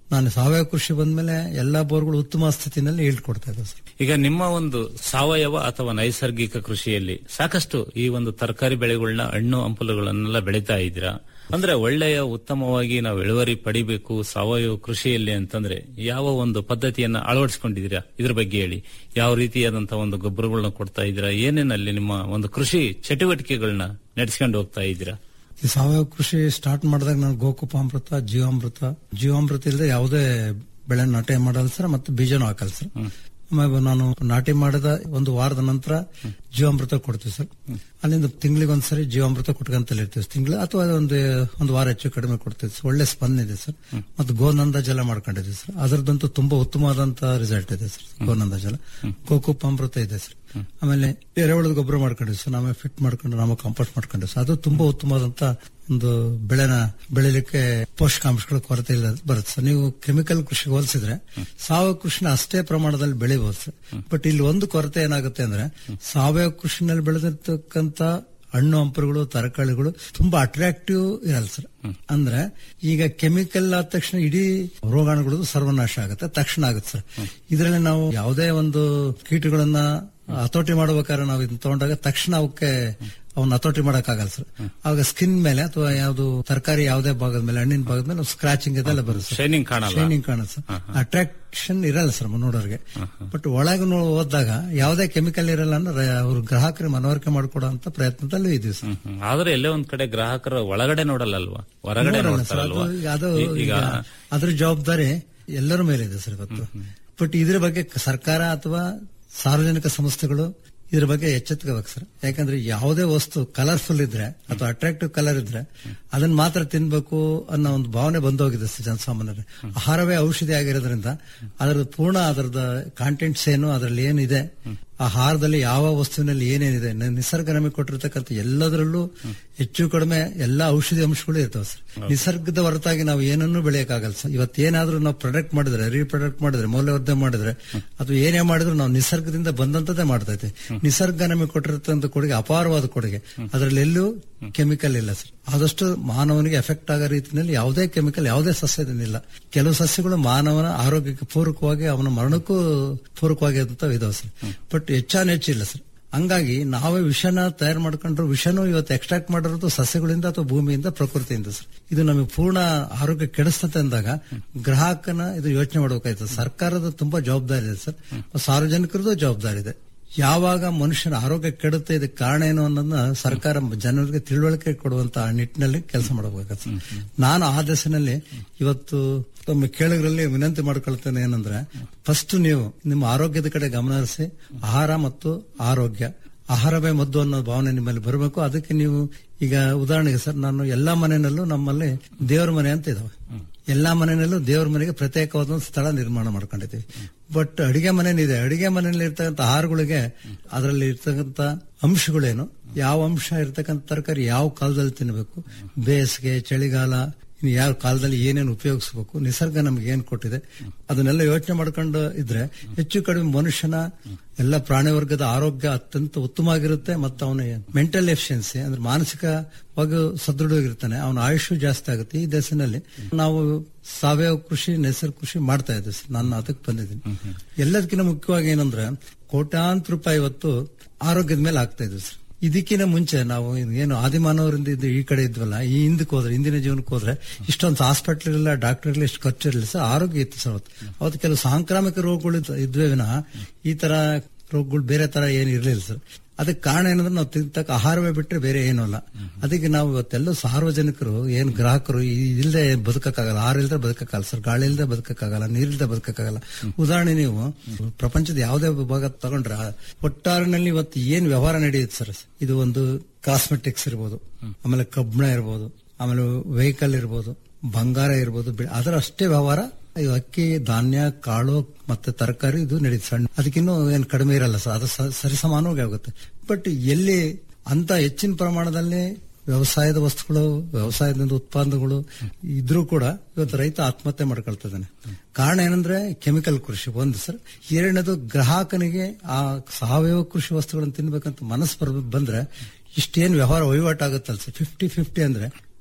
ನಾನು ಸಾವಯವ ಕೃಷಿ ಬಂದ್ಮೇಲೆ ಎಲ್ಲಾ ಬೋರ್ಗಳು ಉತ್ತಮ ಸ್ಥಿತಿನಲ್ಲಿ ಈಲ್ಡ್ ಕೊಡ್ತಾ ಇದೆ ಸರ್ ಈಗ ನಿಮ್ಮ ಒಂದು ಸಾವಯವ ಅಥವಾ ನೈಸರ್ಗಿಕ ಕೃಷಿಯಲ್ಲಿ ಸಾಕಷ್ಟು ಈ ಒಂದು ತರಕಾರಿ ಬೆಳೆಗಳನ್ನ ಹಣ್ಣು ಹಂಪಲುಗಳನ್ನೆಲ್ಲ ಬೆಳೀತಾ ಇದ್ದೀರಾ ಅಂದ್ರೆ ಒಳ್ಳೆಯ ಉತ್ತಮವಾಗಿ ನಾವು ಇಳುವರಿ ಪಡಿಬೇಕು ಸಾವಯವ ಕೃಷಿಯಲ್ಲಿ ಅಂತಂದ್ರೆ ಯಾವ ಒಂದು ಪದ್ಧತಿಯನ್ನ ಅಳವಡಿಸಿಕೊಂಡಿದ್ದೀರಾ ಇದ್ರ ಬಗ್ಗೆ ಹೇಳಿ ಯಾವ ರೀತಿಯಾದಂತಹ ಒಂದು ಗೊಬ್ಬರಗಳನ್ನ ಕೊಡ್ತಾ ಇದ್ದೀರಾ ಏನೇನಲ್ಲಿ ನಿಮ್ಮ ಒಂದು ಕೃಷಿ ಚಟುವಟಿಕೆಗಳನ್ನ ನಡೆಸ್ಕೊಂಡು ಹೋಗ್ತಾ ಇದ್ದೀರಾ ಈ ಸಾವಯವ ಕೃಷಿ ಸ್ಟಾರ್ಟ್ ಮಾಡಿದಾಗ ನಾನು ಗೋಕುಪಾಮೃತ ಜೀವಾಮೃತ ಜೀವಾಮೃತ ಇಲ್ಲದೆ ಯಾವುದೇ ಬೆಳೆ ನಾಟಿ ಮಾಡಲ್ಲ ಸರ್ ಮತ್ತೆ ಬೀಜನೂ ಹಾಕಲ್ಲ ಸರ್ ಆಮೇಲೆ ನಾನು ನಾಟಿ ಮಾಡಿದ ಒಂದು ವಾರದ ನಂತರ ಜೀವಾಮೃತ ಕೊಡ್ತೀವಿ ಸರ್ ಅಲ್ಲಿಂದ ತಿಂಗಳಿಗೆ ಒಂದ್ಸರಿ ಜೀವಾಮೃತ ಕೊಟ್ಕೊಂತಲ್ಲಿ ಇರ್ತೀವಿ ತಿಂಗಳು ಅಥವಾ ಒಂದು ಒಂದು ವಾರ ಹೆಚ್ಚು ಕಡಿಮೆ ಕೊಡ್ತೀವಿ ಸರ್ ಒಳ್ಳೆ ಸ್ಪಂದನೆ ಇದೆ ಸರ್ ಮತ್ತೆ ಗೋನಂದ ಜಲ ಮಾಡ್ಕೊಂಡಿದ್ದೀವಿ ಸರ್ ಅದರದಂತೂ ತುಂಬಾ ಉತ್ತಮವಾದಂತ ರಿಸಲ್ಟ್ ಇದೆ ಸರ್ ಗೋನಂದ ಜಲ ಕೋಕುಪ್ ಅಮೃತ ಇದೆ ಸರ್ ಆಮೇಲೆ ಎರೆಹುಳದ ಗೊಬ್ಬರ ಮಾಡ್ಕೊಂಡಿವಿ ಸರ್ ನಾವೇ ಫಿಟ್ ಮಾಡ್ಕೊಂಡು ನಾವು ಕಾಂಪೋಸ್ಟ್ ಮಾಡ್ಕೊಂಡಿವಿ ಸರ್ ಅದು ತುಂಬಾ ಉತ್ತಮವಾದಂತ ಒಂದು ಬೆಳೆನ ಬೆಳಿಲಿಕ್ಕೆ ಪೋಷಕಾಂಶಗಳ ಕೊರತೆ ಇಲ್ಲ ಬರುತ್ತೆ ಸರ್ ನೀವು ಕೆಮಿಕಲ್ ಕೃಷಿಗೆ ಹೋಲಿಸಿದ್ರೆ ಸಾವಯವ ಕೃಷಿನ ಅಷ್ಟೇ ಪ್ರಮಾಣದಲ್ಲಿ ಬೆಳಿಬಹುದು ಸರ್ ಬಟ್ ಇಲ್ಲಿ ಒಂದು ಕೊರತೆ ಏನಾಗುತ್ತೆ ಅಂದ್ರೆ ಸಾವಯವ ಕೃಷಿನಲ್ಲಿ ಬೆಳೆದಿರ್ತಕ್ಕಂತ ಹಣ್ಣು ಹಂಪರುಗಳು ತರಕಾರಿಗಳು ತುಂಬಾ ಅಟ್ರಾಕ್ಟಿವ್ ಇರಲ್ಲ ಸರ್ ಅಂದ್ರೆ ಈಗ ಕೆಮಿಕಲ್ ಆದ ತಕ್ಷಣ ಇಡೀ ರೋಗಾಣುಗಳು ಸರ್ವನಾಶ ಆಗುತ್ತೆ ತಕ್ಷಣ ಆಗುತ್ತೆ ಸರ್ ಇದರಲ್ಲಿ ನಾವು ಯಾವುದೇ ಒಂದು ಕೀಟಗಳನ್ನ ಹತೋಟಿ ಮಾಡ್ಬೇಕಾದ್ರೆ ನಾವು ಇದನ್ನ ತಗೊಂಡಾಗ ತಕ್ಷಣ ಅವಕ್ಕೆ ಅವನ್ನ ಹತೋಟಿ ಮಾಡಕ್ಕಾಗಲ್ಲ ಸರ್ ಆವಾಗ ಸ್ಕಿನ್ ಮೇಲೆ ಅಥವಾ ಯಾವ್ದು ತರಕಾರಿ ಯಾವುದೇ ಭಾಗದ ಮೇಲೆ ಹಣ್ಣಿನ ಭಾಗದ ಮೇಲೆ ಸ್ಕ್ರಾಚಿಂಗ್ ಇದೆಲ್ಲ ಬರುತ್ತೆ ಸರ್ ಶೈನಿಂಗ್ ಕಾಣಲ್ಲ ಶೈನಿಂಗ್ ಕಾಣುತ್ತೆ ಸರ್ ಅಟ್ರಾಕ್ಷನ್ ಇರಲ್ಲ ಸರ್ ನೋಡೋರಿಗೆ ಬಟ್ ಒಳಗೆ ನೋ- ಹೋದಾಗ ಯಾವುದೇ ಕೆಮಿಕಲ್ ಇರಲ್ಲ ಅಂದ್ರೆ ಅವ್ರು ಗ್ರಾಹಕರಿಗೆ ಮನವರಿಕೆ ಮಾಡಿಕೊಡೋ ಅಂತ ಪ್ರಯತ್ನದಲ್ಲೂ ಇದೀವಿ ಸರ್ ಹ್ಮ್. ಆದ್ರೆ ಎಲ್ಲೇ ಒಂದ್ ಕಡೆ ಗ್ರಾಹಕರ ಒಳಗಡೆ ನೋಡಲ್ಲಲ್ವಾ ಹೊರಗಡೆ ನೋಡಲ್ಲ ಸರ್, ನೋಡ್ತಾರಲ್ವಾ ಅದು ಈಗ ಅದು ಈ- ಈಗ ಈಗ ಅದ್ರ ಜವಾಬ್ದಾರಿ ಎಲ್ಲರ ಮೇಲೆ ಇದೆ ಸರ್ ಇವತ್ತು ಬಟ್ ಇದ್ರ ಬಗ್ಗೆ ಕ- ಸರ್ಕಾರ ಅಥವಾ ಸಾರ್ವಜನಿಕ ಸಂಸ್ಥೆಗಳು ಇದ್ರ ಬಗ್ಗೆ ಎಚ್ಚೆತ್ಕೋಬೇಕು ಸರ್ ಯಾಕಂದ್ರೆ ಯಾವುದೇ ವಸ್ತು ಕಲರ್ಫುಲ್ ಇದ್ರೆ ಅಥವಾ ಅಟ್ರಾಕ್ಟಿವ್ ಕಲರ್ ಇದ್ರೆ ಅದನ್ನ ಮಾತ್ರ ತಿನ್ಬೇಕು ಅನ್ನೋ ಒಂದು ಭಾವನೆ ಬಂದೋಗಿದೆ ಸರ್ ಜನಸಾಮಾನ್ಯರಿಗೆ ಆಹಾರವೇ ಔಷಧಿ ಆಗಿರೋದ್ರಿಂದ ಅದರ ಪೂರ್ಣ ಅದರದ ಕಾಂಟೆಂಟ್ಸ್ ಏನು ಅದರಲ್ಲಿ ಏನಿದೆ ಆಹಾರದಲ್ಲಿ ಯಾವ ವಸ್ತುವಿನಲ್ಲಿ ಏನೇನಿದೆ ನ- ನಿಸರ್ಗ ನಮಗೆ ಕೊಟ್ಟಿರ್ತಕ್ಕಂಥ ಎಲ್ಲದರಲ್ಲೂ ಹೆಚ್ಚು ಕಡಿಮೆ ಎಲ್ಲಾ ಔಷಧಿ ಅಂಶಗಳು ಇರ್ತಾವೆ ಸರ್ ನಿಸರ್ಗದ ಹೊರತಾಗಿ ನಾವು ಏನನ್ನೂ ಬೆಳೆಯಕ್ಕಾಗಲ್ಲ ಸರ್ ಇವತ್ತೇನಾದ್ರೂ ನಾವು ಪ್ರೊಡಕ್ಟ್ ಮಾಡಿದ್ರೆ ರೀಪ್ರೊಡಕ್ಟ್ ಮಾಡಿದ್ರೆ ಮೌಲ್ಯವರ್ಧನೆ ಮಾಡಿದ್ರೆ ಅಥವಾ ಏನೇ ಮಾಡಿದ್ರು ನಾವು ನಿಸರ್ಗದಿಂದ ಬಂದಂತದೇ ಮಾಡ್ತಾ ಇದ್ದೀವಿ ನಿಸರ್ಗ ನಮಗೆ ಕೊಟ್ಟಿರ್ತಕ್ಕಂಥ ಕೊಡುಗೆ ಅಪಾರವಾದ ಕೊಡುಗೆ ಅದರಲ್ಲಿ ಎಲ್ಲೂ ಕೆಮಿಕಲ್ ಇಲ್ಲ ಸರ್ ಆದಷ್ಟು ಮಾನವನಿಗೆ ಎಫೆಕ್ಟ್ ಆಗೋ ರೀತಿಯಲ್ಲಿ ಯಾವುದೇ ಕೆಮಿಕಲ್ ಯಾವುದೇ ಸಸ್ಯದಲ್ಲಿಲ್ಲ ಕೆಲವು ಸಸ್ಯಗಳು ಮಾನವನ ಆರೋಗ್ಯಕ್ಕೆ ಪೂರಕವಾಗಿ ಅವನ ಮರಣಕ್ಕೂ ಪೂರಕವಾಗಿ ಇದಾವೆ ಸರ್ ಬಟ್ ಹೆಚ್ಚಾನ ಹೆಚ್ಚಿಲ್ಲ ಸರ್ ಹಂಗಾಗಿ ನಾವೇ ವಿಷನ ತಯಾರು ಮಾಡ್ಕೊಂಡ್ರು ವಿಷನೂ ಇವತ್ತು ಎಕ್ಸ್ಟ್ರಾಕ್ಟ್ ಮಾಡಿರೋದು ಸಸ್ಯಗಳಿಂದ ಅಥವಾ ಭೂಮಿಯಿಂದ ಪ್ರಕೃತಿಯಿಂದ ಸರ್ ಇದು ನಮಗೆ ಪೂರ್ಣ ಆರೋಗ್ಯ ಕೆಡಿಸ್ತತೆ ಅಂದಾಗ ಗ್ರಾಹಕನ ಇದು ಯೋಚನೆ ಮಾಡಬೇಕಾಯ್ತದೆ ಸರ್ಕಾರದ ತುಂಬಾ ಜವಾಬ್ದಾರಿ ಇದೆ ಸರ್ ಸಾರ್ವಜನಿಕರದ್ದು ಜವಾಬ್ದಾರಿ ಇದೆ ಯಾವಾಗ ಮನುಷ್ಯನ ಆರೋಗ್ಯ ಕೆಡುತ್ತೆ ಇದಕ್ಕೆ ಕಾರಣ ಏನು ಅನ್ನೋದನ್ನ ಸರ್ಕಾರ ಜನರಿಗೆ ತಿಳುವಳಿಕೆ ಕೊಡುವಂತ ನಿಟ್ಟಿನಲ್ಲಿ ಕೆಲಸ ಮಾಡಬೇಕಾಗತ್ತೆ ನಾನು ಆ ದಿಸೆನಲ್ಲಿ ಇವತ್ತು ತಮ್ಮ ಕೇಳುಗರಲ್ಲಿ ವಿನಂತಿ ಮಾಡ್ಕೊಳ್ತೇನೆ ಏನಂದ್ರೆ ಫಸ್ಟ್ ನೀವು ನಿಮ್ಮ ಆರೋಗ್ಯದ ಕಡೆ ಗಮನ ಹರಿಸಿ ಆಹಾರ ಮತ್ತು ಆರೋಗ್ಯ ಆಹಾರವೇ ಮದ್ದು ಅನ್ನೋ ಭಾವನೆ ನಿಮ್ಮಲ್ಲಿ ಬರಬೇಕು ಅದಕ್ಕೆ ನೀವು ಈಗ ಉದಾಹರಣೆಗೆ ಸರ್ ನಾನು ಎಲ್ಲಾ ಮನೆಯಲ್ಲೂ ನಮ್ಮಲ್ಲಿ ದೇವರ ಮನೆ ಅಂತ ಇದಾವೆ ಎಲ್ಲಾ ಮನೆಯಲ್ಲೂ ದೇವರ ಮನೆಗೆ ಪ್ರತ್ಯೇಕವಾದ ಒಂದು ಸ್ಥಳ ನಿರ್ಮಾಣ ಮಾಡ್ಕೊಂಡಿದ್ದೀವಿ ಬಟ್ ಅಡಿಗೆ ಮನೇನಿದೆ ಅಡಿಗೆ ಮನೆಯಲ್ಲಿ ಇರ್ತಕ್ಕಂಥ ಆಹಾರಗಳಿಗೆ ಅದರಲ್ಲಿ ಇರ್ತಕ್ಕಂಥ ಅಂಶಗಳೇನು ಯಾವ ಅಂಶ ಇರ್ತಕ್ಕಂಥ ತರಕಾರಿ ಯಾವ ಕಾಲದಲ್ಲಿ ತಿನ್ನಬೇಕು ಬೇಸಿಗೆ ಚಳಿಗಾಲ ಇನ್ನು ಯಾವ ಕಾಲದಲ್ಲಿ ಏನೇನು ಉಪಯೋಗಿಸಬೇಕು ನಿಸರ್ಗ ನಮ್ಗೆ ಏನ್ ಕೊಟ್ಟಿದೆ ಅದನ್ನೆಲ್ಲ ಯೋಚನೆ ಮಾಡ್ಕೊಂಡು ಇದ್ರೆ ಹೆಚ್ಚು ಕಡಿಮೆ ಮನುಷ್ಯನ ಎಲ್ಲ ಪ್ರಾಣಿ ವರ್ಗದ ಆರೋಗ್ಯ ಅತ್ಯಂತ ಉತ್ತಮವಾಗಿರುತ್ತೆ ಮತ್ತು ಅವನ ಮೆಂಟಲ್ ಎಫಿಷಿಯನ್ಸಿ ಅಂದ್ರೆ ಮಾನಸಿಕವಾಗಿ ಸದೃಢವಾಗಿರ್ತಾನೆ ಅವನ ಆಯುಷ್ಯ ಜಾಸ್ತಿ ಆಗುತ್ತೆ ಈ ದೇಶದಲ್ಲಿ ನಾವು ಸಾವಯವ ಕೃಷಿ ನೈಸರ್ಗಿಕ ಕೃಷಿ ಮಾಡ್ತಾ ಇದ್ದೀವಿ ಸರ್ ನಾನು ಅದಕ್ಕೆ ಬಂದಿದ್ದೀನಿ ಎಲ್ಲದಕ್ಕಿಂತ ಮುಖ್ಯವಾಗಿ ಏನಂದ್ರೆ ಕೋಟ್ಯಾಂತರ ರೂಪಾಯಿ ಇವತ್ತು ಆರೋಗ್ಯದ ಮೇಲೆ ಆಗ್ತಾ ಇದ್ವಿ ಸರ್ ಇದಕ್ಕಿಂತ ಮುಂಚೆ ನಾವು ಏನು ಆದಿಮಾನವರಿಂದ ಇದ್ದು ಈ ಕಡೆ ಇದ್ವಲ್ಲ ಈ ಹಿಂದಕ್ಕೆ ಹೋದ್ರೆ ಹಿಂದಿನ ಜೀವನಕ್ಕೆ ಹೋದ್ರೆ ಇಷ್ಟೊಂದು ಹಾಸ್ಪಿಟಲ್ ಇಲ್ಲ ಡಾಕ್ಟರ್ ಇರಲಿ ಇಷ್ಟು ಖರ್ಚು ಇರಲಿಲ್ಲ ಸರ್ ಆರೋಗ್ಯ ಇತ್ತು ಸರ್ ಅವತ್ತು ಅವತ್ತು ಕೆಲವು ಸಾಂಕ್ರಾಮಿಕ ರೋಗಗಳು ಇದ್ದ- ಇದ್ವೇ ವಿನಃ ಈ ತರ ರೋಗಗಳು ಬೇರೆ ತರ ಏನು ಇರಲಿಲ್ಲ ಸರ್ ಅದಕ್ಕೆ ಕಾರಣ ಏನಂದ್ರೆ ನಾವು ತಿಂತಕ್ಕ ಆಹಾರವೇ ಬಿಟ್ಟರೆ ಬೇರೆ ಏನೂ ಅಲ್ಲ ಅದಕ್ಕೆ ನಾವು ಇವತ್ತೆಲ್ಲ ಸಾರ್ವಜನಿಕರು ಏನ್ ಗ್ರಾಹಕರು ಇಲ್ಲದೆ ಬದುಕಕ್ಕಾಗಲ್ಲ ಆಹಾರ ಇಲ್ಲದೆ ಬದುಕಕ್ಕಾಗಲ್ಲ ಸರ್ ಗಾಳಿ ಇಲ್ಲದೆ ಬದುಕಕ್ಕಾಗಲ್ಲ ನೀರಿಲ್ಲದೆ ಬದುಕಕ್ಕಾಗಲ್ಲ ಉದಾಹರಣೆ ನೀವು ಪ್ರಪಂಚದ ಯಾವುದೇ ಭಾಗ ತಗೊಂಡ್ರೆ ಒಟ್ಟಾರೆನಲ್ಲಿ ಇವತ್ತು ಏನ್ ವ್ಯವಹಾರ ನಡೆಯುತ್ತೆ ಸರ್ ಇದು ಒಂದು ಕಾಸ್ಮೆಟಿಕ್ಸ್ ಇರ್ಬೋದು ಆಮೇಲೆ ಕಬ್ಬಣ ಇರ್ಬೋದು ಆಮೇಲೆ ವೆಹಿಕಲ್ ಇರ್ಬೋದು ಬಂಗಾರ ಇರ್ಬೋದು ಬೆ- ಅದರ ಅಷ್ಟೇ ವ್ಯವಹಾರ ಇದು ಅಕ್ಕಿ ಧಾನ್ಯ ಕಾಳು ಮತ್ತೆ ತರಕಾರಿ ಇದು ನಡೀತು ಸಣ್ಣ ಅದಕ್ಕಿನ್ನೂ ಏನ್ ಕಡಿಮೆ ಇರಲ್ಲ ಸರ್ ಅದು ಸ- ಸರಿಸಮಾನವಾಗಿ ಆಗುತ್ತೆ ಬಟ್ ಎಲ್ಲಿ ಅಂತ ಹೆಚ್ಚಿನ ಪ್ರಮಾಣದಲ್ಲಿ ವ್ಯವಸಾಯದ ವಸ್ತುಗಳು ವ್ಯವಸಾಯದಿಂದ ಉತ್ಪನ್ನಗಳು ಇದ್ರೂ ಕೂಡ ಇವತ್ತು ರೈತ ಆತ್ಮಹತ್ಯೆ ಮಾಡ್ಕೊಳ್ತಿದ್ದಾನೆ ಕಾರಣ ಏನಂದ್ರೆ ಕೆಮಿಕಲ್ ಕೃಷಿ ಒಂದು ಸರ್ ಎರಡನೇದು ಗ್ರಾಹಕನಿಗೆ ಆ ಸಾವಯವ ಕೃಷಿ ವಸ್ತುಗಳನ್ನು ತಿನ್ಬೇಕಂತ ಮನಸ್ಸು ಬರ್- ಬಂದ್ರೆ ಇಷ್ಟೇನು ವ್ಯವಹಾರ ವಹಿವಾಟು ಆಗುತ್ತಲ್ಲ ಸರ್ ಫಿಫ್ಟಿ ಫಿಫ್ಟಿ ಅಂದ್ರೆ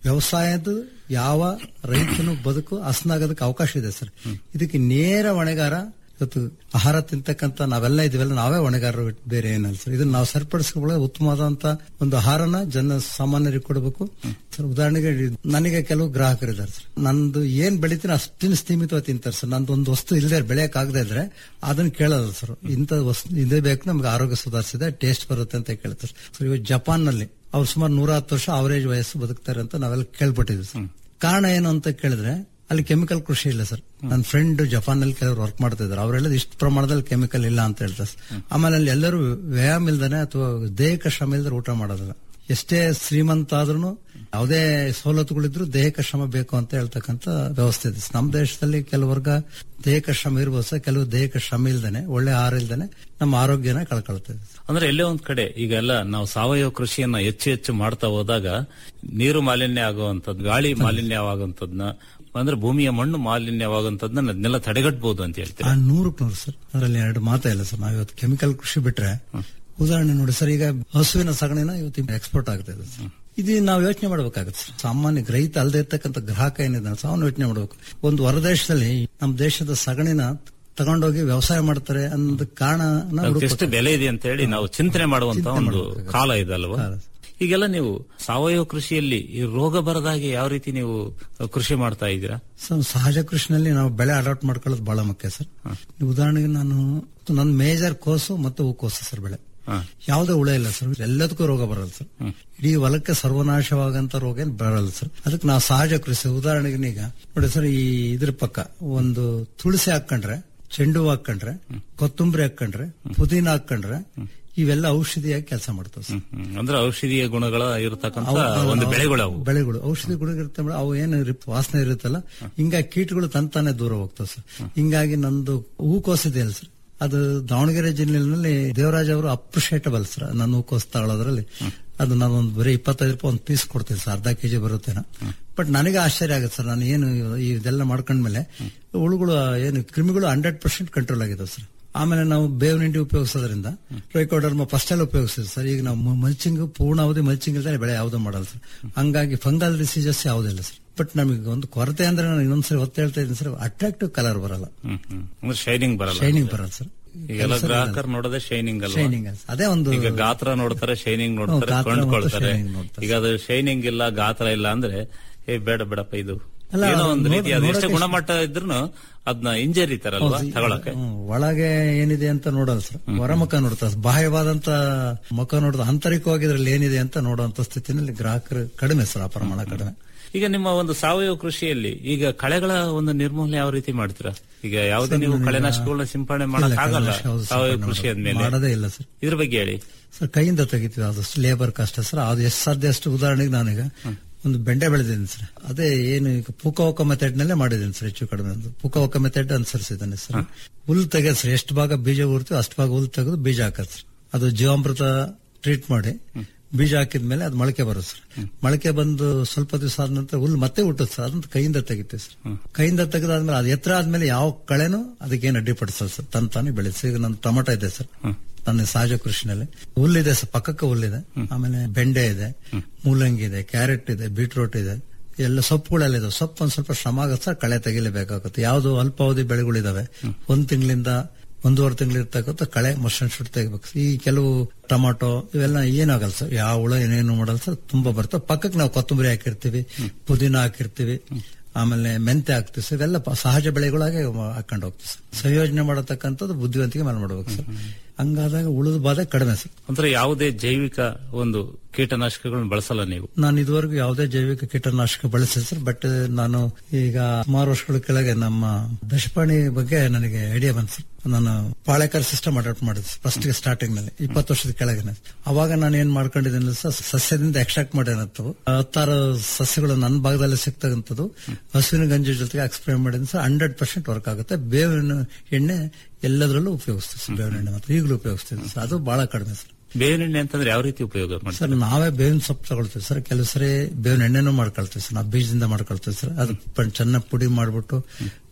ವ್ಯವಸಾಯದ ಯಾವ ರೈತನು ಬದುಕು ಹಸನಾಗೋದಕ್ಕೆ ಅವಕಾಶ ಇದೆ ಸರ್ ಇದಕ್ಕೆ ನೇರ ಹೊಣೆಗಾರ ಇವತ್ತು ಆಹಾರ ತಿಂತಕ್ಕಂತ ನಾವೆಲ್ಲ ಇದೀವಲ್ಲ ನಾವೇ ಹೊಣೆಗಾರರು ಬಿಟ್ಟು ಬೇರೆ ಏನಲ್ಲ ಸರ್ ಇದನ್ನ ನಾವು ಸರಿಪಡಿಸ್ಕೊಳ್ಳೋ ಉತ್ತಮವಾದಂತ ಒಂದು ಆಹಾರನ ಜನ ಸಾಮಾನ್ಯರಿಗೆ ಕೊಡಬೇಕು ಸರ್ ಉದಾಹರಣೆಗೆ ನನಗೆ ಕೆಲವು ಗ್ರಾಹಕರಿದ್ದಾರೆ ಸರ್ ನಂದು ಏನ್ ಬೆಳಿತೀನಿ ಅಷ್ಟಿನ ಸೀಮಿತವಾಗಿ ತಿಂತಾರೆ ಸರ್ ನಂದು ಒಂದು ವಸ್ತು ಇಲ್ಲದೆ ಬೆಳೆಯಕ್ ಆಗದೆ ಇದ್ರೆ ಅದನ್ನ ಕೇಳೋದು ಸರ್ ಇಂಥ ವಸ್ತು ಇದೇ ಬೇಕು ನಮ್ಗೆ ಆರೋಗ್ಯ ಸುಧಾರಿಸಿದೆ ಟೇಸ್ಟ್ ಬರುತ್ತೆ ಅಂತ ಕೇಳ್ತಾರೆ ಸರ್ ಇವತ್ತು ಜಪಾನ್ ನಲ್ಲಿ ಅವ್ರು ಸುಮಾರು ನೂರ ಹತ್ತು ವರ್ಷ ಅವರೇಜ್ ವಯಸ್ಸು ಬದುಕ್ತಾರೆ ಅಂತ ನಾವೆಲ್ಲ ಕೇಳ್ಪಟ್ಟಿದ್ವಿ ಸರ್ ಕಾರಣ ಏನು ಅಂತ ಕೇಳಿದ್ರೆ ಅಲ್ಲಿ ಕೆಮಿಕಲ್ ಕೃಷಿ ಇಲ್ಲ ಸರ್ ನನ್ನ ಫ್ರೆಂಡ್ ಜಪಾನ್ ನಲ್ಲಿ ಕೆಲವರು ವರ್ಕ್ ಮಾಡ್ತಾ ಇದ್ದಾರೆ ಅವರೆಲ್ಲ ಇಷ್ಟು ಪ್ರಮಾಣದಲ್ಲಿ ಕೆಮಿಕಲ್ ಇಲ್ಲ ಅಂತ ಹೇಳ್ತಾರೆ ಸರ್ ಆಮೇಲೆ ಅಲ್ಲಿ ಎಲ್ಲರೂ ವ್ಯಾಯಾಮ ಇಲ್ದಾನೆ ಅಥವಾ ದೈಹಿಕ ಶ್ರಮ ಇಲ್ದ್ರೆ ಊಟ ಮಾಡೋದಿಲ್ಲ ಎಷ್ಟೇ ಶ್ರೀಮಂತ ಆದ್ರೂ ಯಾವುದೇ ಸವಲತ್ತುಗಳಿದ್ರು ದೈಹಿಕ ಶ್ರಮ ಬೇಕು ಅಂತ ಹೇಳ್ತಕ್ಕಂತ ವ್ಯವಸ್ಥೆ ಇದೆ ನಮ್ಮ ದೇಶದಲ್ಲಿ ಕೆಲವು ವರ್ಗ ದೈಹಿಕ ಶ್ರಮ ಇರ್ಬೋದು ಸರ್ ಕೆಲವು ದೈಹಿಕ ಶ್ರಮ ಇಲ್ದೇನೆ ಒಳ್ಳೆ ಆಹಾರ ಇಲ್ದೇನೆ ನಮ್ಮ ಆರೋಗ್ಯನ ಕಳ್ಕೊಳ್ತದೆ ಅಂದ್ರೆ ಎಲ್ಲೇ ಒಂದ್ ಕಡೆ ಈಗೆಲ್ಲ ನಾವು ಸಾವಯವ ಕೃಷಿಯನ್ನ ಹೆಚ್ಚು ಹೆಚ್ಚು ಮಾಡ್ತಾ ಹೋದಾಗ ನೀರು ಮಾಲಿನ್ಯ ಆಗುವಂತದ್ದು ಗಾಳಿ ಮಾಲಿನ್ಯವಾಗುವಂತದ್ನ ಅಂದ್ರೆ ಭೂಮಿಯ ಮಣ್ಣು ಮಾಲಿನ್ಯವಾಗುವಂತದ್ನ ಅದನ್ನೆಲ್ಲ ತಡೆಗಟ್ಟಬಹುದು ಅಂತ ಹೇಳ್ತೀವಿ ಆ ನೂರಕ್ಕೆ ನೂರು ಸರ್ ಅದರಲ್ಲಿ ಎರಡು ಮಾತಾ ಇಲ್ಲ ಸರ್ ನಾವು ಇವತ್ತು ಕೆಮಿಕಲ್ ಕೃಷಿ ಬಿಟ್ರೆ ಉದಾಹರಣೆ ನೋಡಿ ಸರ್ ಈಗ ಹಸುವಿನ ಸಗಣಿನ ಇವತ್ತು ಎಕ್ಸ್ಪೋರ್ಟ್ ಆಗ್ತಾ ಇದೆ ಸರ್ ಇದು ನಾವು ಯೋಚನೆ ಮಾಡಬೇಕಾಗುತ್ತೆ ಸರ್ ಸಾಮಾನ್ಯ ರೈತ ಅಲ್ಲದೆ ಇರ್ತಕ್ಕಂಥ ಗ್ರಾಹಕ ಏನಿದೆ ಅವನು ಯೋಚನೆ ಮಾಡಬೇಕು ಒಂದು ಹೊರದೇಶದಲ್ಲಿ ನಮ್ಮ ದೇಶದ ಸಗಣಿನ ತಗೊಂಡೋಗಿ ವ್ಯವಸಾಯ ಮಾಡ್ತಾರೆ ಅನ್ನೋದ ಕಾರಣ ಅದಕ್ಕೆ ಎಷ್ಟು ಬೆಲೆ ಇದೆ ಅಂತ ಹೇಳಿ ನಾವು ಚಿಂತನೆ ಮಾಡುವಂತ ಒಂದು ಕಾಲ ಇದಲ್ವಾ ಈಗೆಲ್ಲ ನೀವು ಸಾವಯವ ಕೃಷಿಯಲ್ಲಿ ಈ ರೋಗ ಬರದಾಗೆ ಯಾವ ರೀತಿ ನೀವು ಕೃಷಿ ಮಾಡ್ತಾ ಇದ್ದೀರಾ ಸರ್ ಸಹಜ ಕೃಷಿನಲ್ಲಿ ನಾವು ಬೆಳೆ ಅಡಾಪ್ಟ್ ಮಾಡ್ಕೊಳ್ಳೋದು ಬಹಳ ಮುಖ್ಯ ಸರ್ ಉದಾಹರಣೆಗೆ ನಾನು ನನ್ನ ಮೇಜರ್ ಕೋಸು ಮತ್ತು ಹೂಕೋಸು ಸರ್ ಬೆಳೆ ಯಾವುದೇ ಹುಳ ಇಲ್ಲ ಸರ್ ಎಲ್ಲದಕ್ಕೂ ರೋಗ ಬರಲ್ಲ ಸರ್ ಇಡೀ ಹೊಲಕ್ಕೆ ಸರ್ವನಾಶವಾಗಂತ ರೋಗ ಏನ್ ಬರಲ್ಲ ಸರ್ ಅದಕ್ಕೆ ನಾವು ಸಹಜ ಕೃಷಿ ಉದಾಹರಣೆಗೆ ಈಗ ನೋಡಿ ಸರ್ ಈ ಇದ್ರ ಪಕ್ಕ ಒಂದು ತುಳಸಿ ಹಾಕೊಂಡ್ರೆ ಚೆಂಡು ಹೂ ಹಾಕೊಂಡ್ರೆ ಕೊತ್ತಂಬರಿ ಹಾಕೊಂಡ್ರೆ ಪುದೀನ ಹಾಕೊಂಡ್ರೆ ಇವೆಲ್ಲ ಔಷಧಿಯಾಗಿ ಕೆಲಸ ಮಾಡ್ತಾವೆ ಸರ್ ಅಂದ್ರೆ ಔಷಧೀಯ ಗುಣಗಳ ಇರತಕ್ಕಂತ ಒಂದು ಬೆಳೆಗಳು ಅವು ಬೆಳೆಗಳು ಔಷಧಿ ಗುಣ ಇರುತ್ತೆ ಮೇಡಮ್, ಅವು ಏನು ಇರ್- ವಾಸನೆ ಇರುತ್ತಲ್ಲ ಹಿಂಗಾಗಿ ಕೀಟಗಳು ತಂತಾನೆ ದೂರ ಹೋಗ್ತಾವೆ ಸರ್ ಹಿಂಗಾಗಿ ನಂದು ಹೂಕೋಸ್ ಇದೆಯಲ್ಲ ಸರ್ ಅದು ದಾವಣಗೆರೆ ಜಿಲ್ಲೆನಲ್ಲಿ ದೇವರಾಜ್ ಅವರು ಅಪ್ರಿಷಿಯೇಟಬಲ್ ಸರ್ ನನ್ನ ಹೂಕೋಸ್ ತಗೊಳ್ಳೋದ್ರಲ್ಲಿ ಅದು ನಾನು ಒಂದು ಬರೀ ಇಪ್ಪತ್ತೈದು ರೂಪಾಯಿ ಒಂದು ಪೀಸ್ ಕೊಡ್ತೀನಿ ಸರ್ ಅರ್ಧ ಕೆಜಿ ಬರುತ್ತೇನೋ ಬಟ್ ನನಗೆ ಆಶ್ಚರ್ಯ ಆಗುತ್ತೆ ಸರ್ ನಾನು ಏನು ಇದೆಲ್ಲ ಮಾಡ್ಕೊಂಡ್ಮೇಲೆ ಹುಳುಗಳು ಏನು ಕ್ರಿಮಿಗಳು ಹಂಡ್ರೆಡ್ ಪರ್ಸೆಂಟ್ ಕಂಟ್ರೋಲ್ ಆಗಿದೆ ಸರ್ ಆಮೇಲೆ ನಾವು ಬೇವಿನ ಹಿಂಡಿ ಉಪಯೋಗಿಸೋದ್ರಿಂದ ಟ್ರೈಕೋಡರ್ಮ ಫಸ್ಟ್ ಎಲ್ಲ ಉಪಯೋಗಿಸ್ತೀವಿ ಸರ್ ಈಗ ನಾವು ಮಲ್ಚಿಂಗ್ ಪೂರ್ಣಾವಧಿ ಮಲ್ಚಿಂಗ್ ಇಲ್ದೇ ಬೆಳೆ ಯಾವುದೂ ಮಾಡಲ್ಲ ಸರ್ ಹಂಗಾಗಿ ಫಂಗಲ್ ಡಿಸೀಸಸ್ ಯಾವುದಿಲ್ಲ ಸರ್ ಬಟ್ ನಮಗೆ ಒಂದು ಕೊರತೆ ಅಂದ್ರೆ ನಾನು ಇನ್ನೊಂದ್ಸರಿ ಒತ್ತ ಹೇಳ್ತಾ ಇದ್ದೀನಿ ಸರ್ ಅಟ್ರಾಕ್ಟಿವ್ ಕಲರ್ ಬರಲ್ಲ ಹ್ಮ್, ಹ್ಮ್. ಅಂದ್ರೆ ಶೈನಿಂಗ್ ಬರಲ್ಲ ಶೈನಿಂಗ್ ಬರಲ್ಲ ಸರ್ ಈಗೆಲ್ಲ ಗ್ರಾಹಕರು ನೋಡೋದೇ ಶೈನಿಂಗ್ ಅಲ್ವಾ ಶೈನಿಂಗ್ ಅದೇ ಒಂದು ಈಗ ಗಾತ್ರ ನೋಡ್ತಾರೆ ಶೈನಿಂಗ್ ನೋಡ್ತಾರೆ ಗಾತ್ರ ಮತ್ತು ಕೊಂಡ್ಕೊಳ್ತಾರೆ shining ನೋಡ್ತಾರೆ. ಈಗ ಅದು ಶೈನಿಂಗ್ ಇಲ್ಲ ಗಾತ್ರ ಇಲ್ಲ ಅಂದ್ರೆ ಏ ಬೇಡ ಬೇಡಪ್ಪ ಇದು ಅಲ್ಲ, ಏನೋ ಅದು ಒಂದು ನೋಡ್- ರೀತಿ ಅದು ಎಷ್ಟೇ ನೋಡಕ್ಕೆ ಗುಣಮಟ್ಟ ಇದ್ರು ಅದನ್ನ ಇಂಜರಿ ತರಲ್ವಾ ಹೌದು, ತಗೊಳಕ್ಕೆ ಹ್ಮ್, ಒಳಗೆ ಏನಿದೆ ಅಂತ ನೋಡಲ್ಲ ಸರ್ ಹೊರಮುಖ ನೋಡ್ತಾರೆ ಬಾಹ್ಯವಾದಂತ ಮುಖ ನೋಡಿದ ಆಂತರಿಕವಾಗಿದ್ರಲ್ಲಿ ಏನಿದೆ ಅಂತ ನೋಡುವಂತ ಸ್ಥಿತಿನಲ್ಲಿ ಗ್ರಾಹಕರು ಕಡಿಮೆ ಸರ್ ಆ ಪ್ರಮಾಣ ಕಡಿಮೆ ಈಗ ನಿಮ್ಮ ಒಂದು ಸಾವಯವ ಕೃಷಿಯಲ್ಲಿ ಈಗ ಕಳೆಗಳ ಒಂದು ನಿರ್ಮೂಲನೆ ಯಾವ ರೀತಿ ಮಾಡ್ತೀರಾ ಈಗ ಯಾವುದೇ ನೀವು ಕಳೆನಾಶಕಗಳನ್ನ ಸಿಂಪಡಣೆ ಮಾಡಕ್ ಇಲ್ಲ, ಆಗಲ್ಲ ಕಳೆನಾಶಕ ಹೌದು, ಸಾವಯವ ಸಿಂಪಡಣೆ ಕೃಷಿ ಮಾಡೋದು. ಅಂದ್ಮೇಲೆ ಮಾಡೋದೇ ಇಲ್ಲ ಸರ್ ಇದ್ರ ಬಗ್ಗೆ ಹೇಳಿ ಸರ್ ಕೈಯಿಂದ ತೆಗಿತೀವಿ ಆದಷ್ಟು ಲೇಬರ್ ಕಷ್ಟ ಸರ್ ಅದು ಎಷ್ಟು ಸಾಧ್ಯ ಅಷ್ಟು ಉದಾಹರಣೆಗೆ ನಾನೀಗ ಒಂದು ಬೆಂಡೆ ಬೆಳೆದಿದ್ದೀನಿ ಸರ್ ಅದೇ ಏನು ಈಗ ಪೂಕವಕ ಮೆಥಡ್ ನಲ್ಲೇ ಮಾಡಿದ್ದೀನಿ ಸರ್ ಹೆಚ್ಚು ಕಡಿಮೆ ಒಂದು ಪೂಕವಕ ಮೆಥಡ್ ಅನುಸರಿಸಿದ್ದಾನೆ ಸರ್ ಹುಲ್ಲು ತೆಗೆದು ಸರ್ ಎಷ್ಟು ಭಾಗ ಬೀಜ ಊರ್ತೀವಿ ಅಷ್ಟು ಭಾಗ ಹುಲ್ಲು ತೆಗೆದು ಬೀಜ ಹಾಕದ್ ಸರ್ ಅದು ಜೀವಾಮೃತ ಟ್ರೀಟ್ ಮಾಡಿ ಬೀಜ ಹಾಕಿದ್ಮೇಲೆ ಅದು ಮೊಳಕೆ ಬರುತ್ತೆ ಸರ್ ಮೊಳಕೆ ಬಂದು ಸ್ವಲ್ಪ ದಿವಸ ಆದ ನಂತರ ಹುಲ್ಲು ಮತ್ತೆ ಹುಟ್ಟುತ್ತೆ ಸರ್ ಅದನ್ನ ಕೈಯಿಂದ ತೆಗಿತೀವಿ ಸರ್ ಕೈಯಿಂದ ತೆಗೆದಾದ್ಮೇಲೆ ಅದು ಎತ್ತರ ಆದ್ಮೇಲೆ ಯಾವ ಕಳೆನೂ ಅದಕ್ಕೇನು ಅಡ್ಡಿಪಡಿಸಲ್ಲ ಸರ್ ತನ್ ತಾನೇ ಬೆಳೆಸಿ ಈಗ ನನ್ನ ಟೊಮೊಟೊ ಇದೆ ಸರ್ ನನ್ನ ಸಹಜ ಕೃಷಿನಲ್ಲಿ ಹುಲ್ಲಿದೆ ಸರ್ ಪಕ್ಕಕ್ಕೆ ಹುಲ್ಲಿದೆ ಆಮೇಲೆ ಬೆಂಡೆ ಇದೆ ಮೂಲಂಗಿ ಇದೆ ಕ್ಯಾರೆಟ್ ಇದೆ ಬೀಟ್ರೂಟ್ ಇದೆ ಎಲ್ಲ ಸೊಪ್ಪುಗಳೆಲ್ಲ ಇದಾವೆ ಸೊಪ್ಪು ಒಂದ್ ಸ್ವಲ್ಪ ಶ್ರಮ ಆಗುತ್ತೆ ಸರ್ ಕಳೆ ತೆಗಿಲೇಬೇಕಾಗುತ್ತೆ ಯಾವ್ದು ಅಲ್ಪಾವಧಿ ಬೆಳೆಗಳಿದಾವೆ ಒಂದ್ ತಿಂಗಳಿಂದ ಒಂದೂವರೆ ತಿಂಗಳು ಇರ್ತಕ್ಕಂಥ ಕಳೆ ಮಷನ್ ಶುಟ್ ತೆಗಿಬೇಕು ಈ ಕೆಲವು ಟೊಮಾಟೊ ಇವೆಲ್ಲ ಏನಾಗಲ್ಲ ಸರ್ ಯಾವ ಹುಳ ಏನೇನು ಮಾಡಲ್ಲ ಸರ್ ತುಂಬಾ ಬರ್ತವೆ ಪಕ್ಕಕ್ಕೆ ನಾವು ಕೊತ್ತಂಬರಿ ಹಾಕಿರ್ತೀವಿ ಪುದೀನ ಹಾಕಿರ್ತೀವಿ ಆಮೇಲೆ ಮೆಂತೆ ಹಾಕ್ತೀವಿ ಸರ್ ಇವೆಲ್ಲ ಪ- ಸಹಜ ಬೆಳೆಗಳಾಗೆ ಹಾಕೊಂಡು ಹೋಗ್ತೀವಿ ಸರ್ ಸಂಯೋಜನೆ ಮಾಡತಕ್ಕಂಥದ್ದು ಬುದ್ಧಿವಂತಿಕೆ ಮೇಲೆ ಮಾಡ್ಬೇಕು ಸರ್ ಹಂಗಾದಾಗ ಉಳಿದ ಬಾಧೆ ಕಡಿಮೆ ಸರ್ ಅಂದ್ರೆ ಯಾವುದೇ ಜೈವಿಕ ಒಂದು ಕೀಟನಾಶಕಗಳನ್ನ ಬಳಸಲ್ಲ ನೀವು ನಾನು ಇದುವರೆಗೂ ಯಾವುದೇ ಜೈವಿಕ ಕೀಟನಾಶಕ ಬಳಸಿಲ್ಲ ಸರ್ ಬಟ್ ನಾನು ಈಗ ಸುಮಾರು ವರ್ಷಗಳ ಕೆಳಗೆ ನಮ್ಮ ದಶಪಾಣಿ ಬಗ್ಗೆ ನನಗೆ ಐಡಿಯಾ ಬಂತು ಸರ್ ನಾನು ಪಾಳೆಕರ್ ಸಿಸ್ಟಮ್ ಅಡಾಪ್ಟ್ ಮಾಡಿದೆ ಫಸ್ಟ್ ಸ್ಟಾರ್ಟಿಂಗ್ ನಲ್ಲಿ ಇಪ್ಪತ್ತು ವರ್ಷದ ಕೆಳಗೆ ಅವಾಗ ನಾನು ಏನ್ ಮಾಡ್ಕೊಂಡಿದ್ದೀನಿ ಸರ್ ಸಸ್ಯದಿಂದ ಎಕ್ಸ್ಟ್ರಾಕ್ಟ್ ಮಾಡಿರೋಂಥವು ಹತ್ತಾರು ಸಸ್ಯಗಳು ನನ್ನ ಭಾಗದಲ್ಲಿ ಸಿಗ್ತಕ್ಕಂಥದ್ದು ಹಸುವಿನ ಗಂಜಿ ಜೊತೆಗೆ ಎಕ್ಸ್ಪ್ರೈಮ್ ಮಾಡಿದ್ದೀನಿ ಸರ್ ಹಂಡ್ರೆಡ್ ಪರ್ಸೆಂಟ್ ವರ್ಕ್ ಆಗುತ್ತೆ ಬೇವಿನ ಎಣ್ಣೆ ಎಲ್ಲದರಲ್ಲೂ ಉಪಯೋಗಿಸ್ತೀವಿ ಸರ್ ಬೇವಿನ ಎಣ್ಣೆ ಮಾತ್ರ ಈಗಲೂ ಉಪಯೋಗಿಸ್ತೀವಿ ಸರ್ ಅದು ಬಹಳ ಕಡಿಮೆ ಸರ್ ಬೇವಿನ ಎಣ್ಣೆ ಅಂತಂದ್ರೆ ಯಾವ ರೀತಿ ಉಪಯೋಗ ಮಾಡ್ತಾರೆ ಸರ್ ನಾವೇ ಬೇವಿನ ಸೊಪ್ಪು ತಗೊಳ್ತೀವಿ ಸರ್ ಕೆಲವು ಸರಿ ಬೇವಿನ ಎಣ್ಣೆನೂ ಮಾಡ್ಕೊಳ್ತೀವಿ ಸರ್ ನಾವು ಬೀಜದಿಂದ ಮಾಡ್ಕೊಳ್ತೀವಿ ಸರ್ ಅದು ಪ- ಚೆನ್ನಾಗಿ ಪುಡಿ ಮಾಡ್ಬಿಟ್ಟು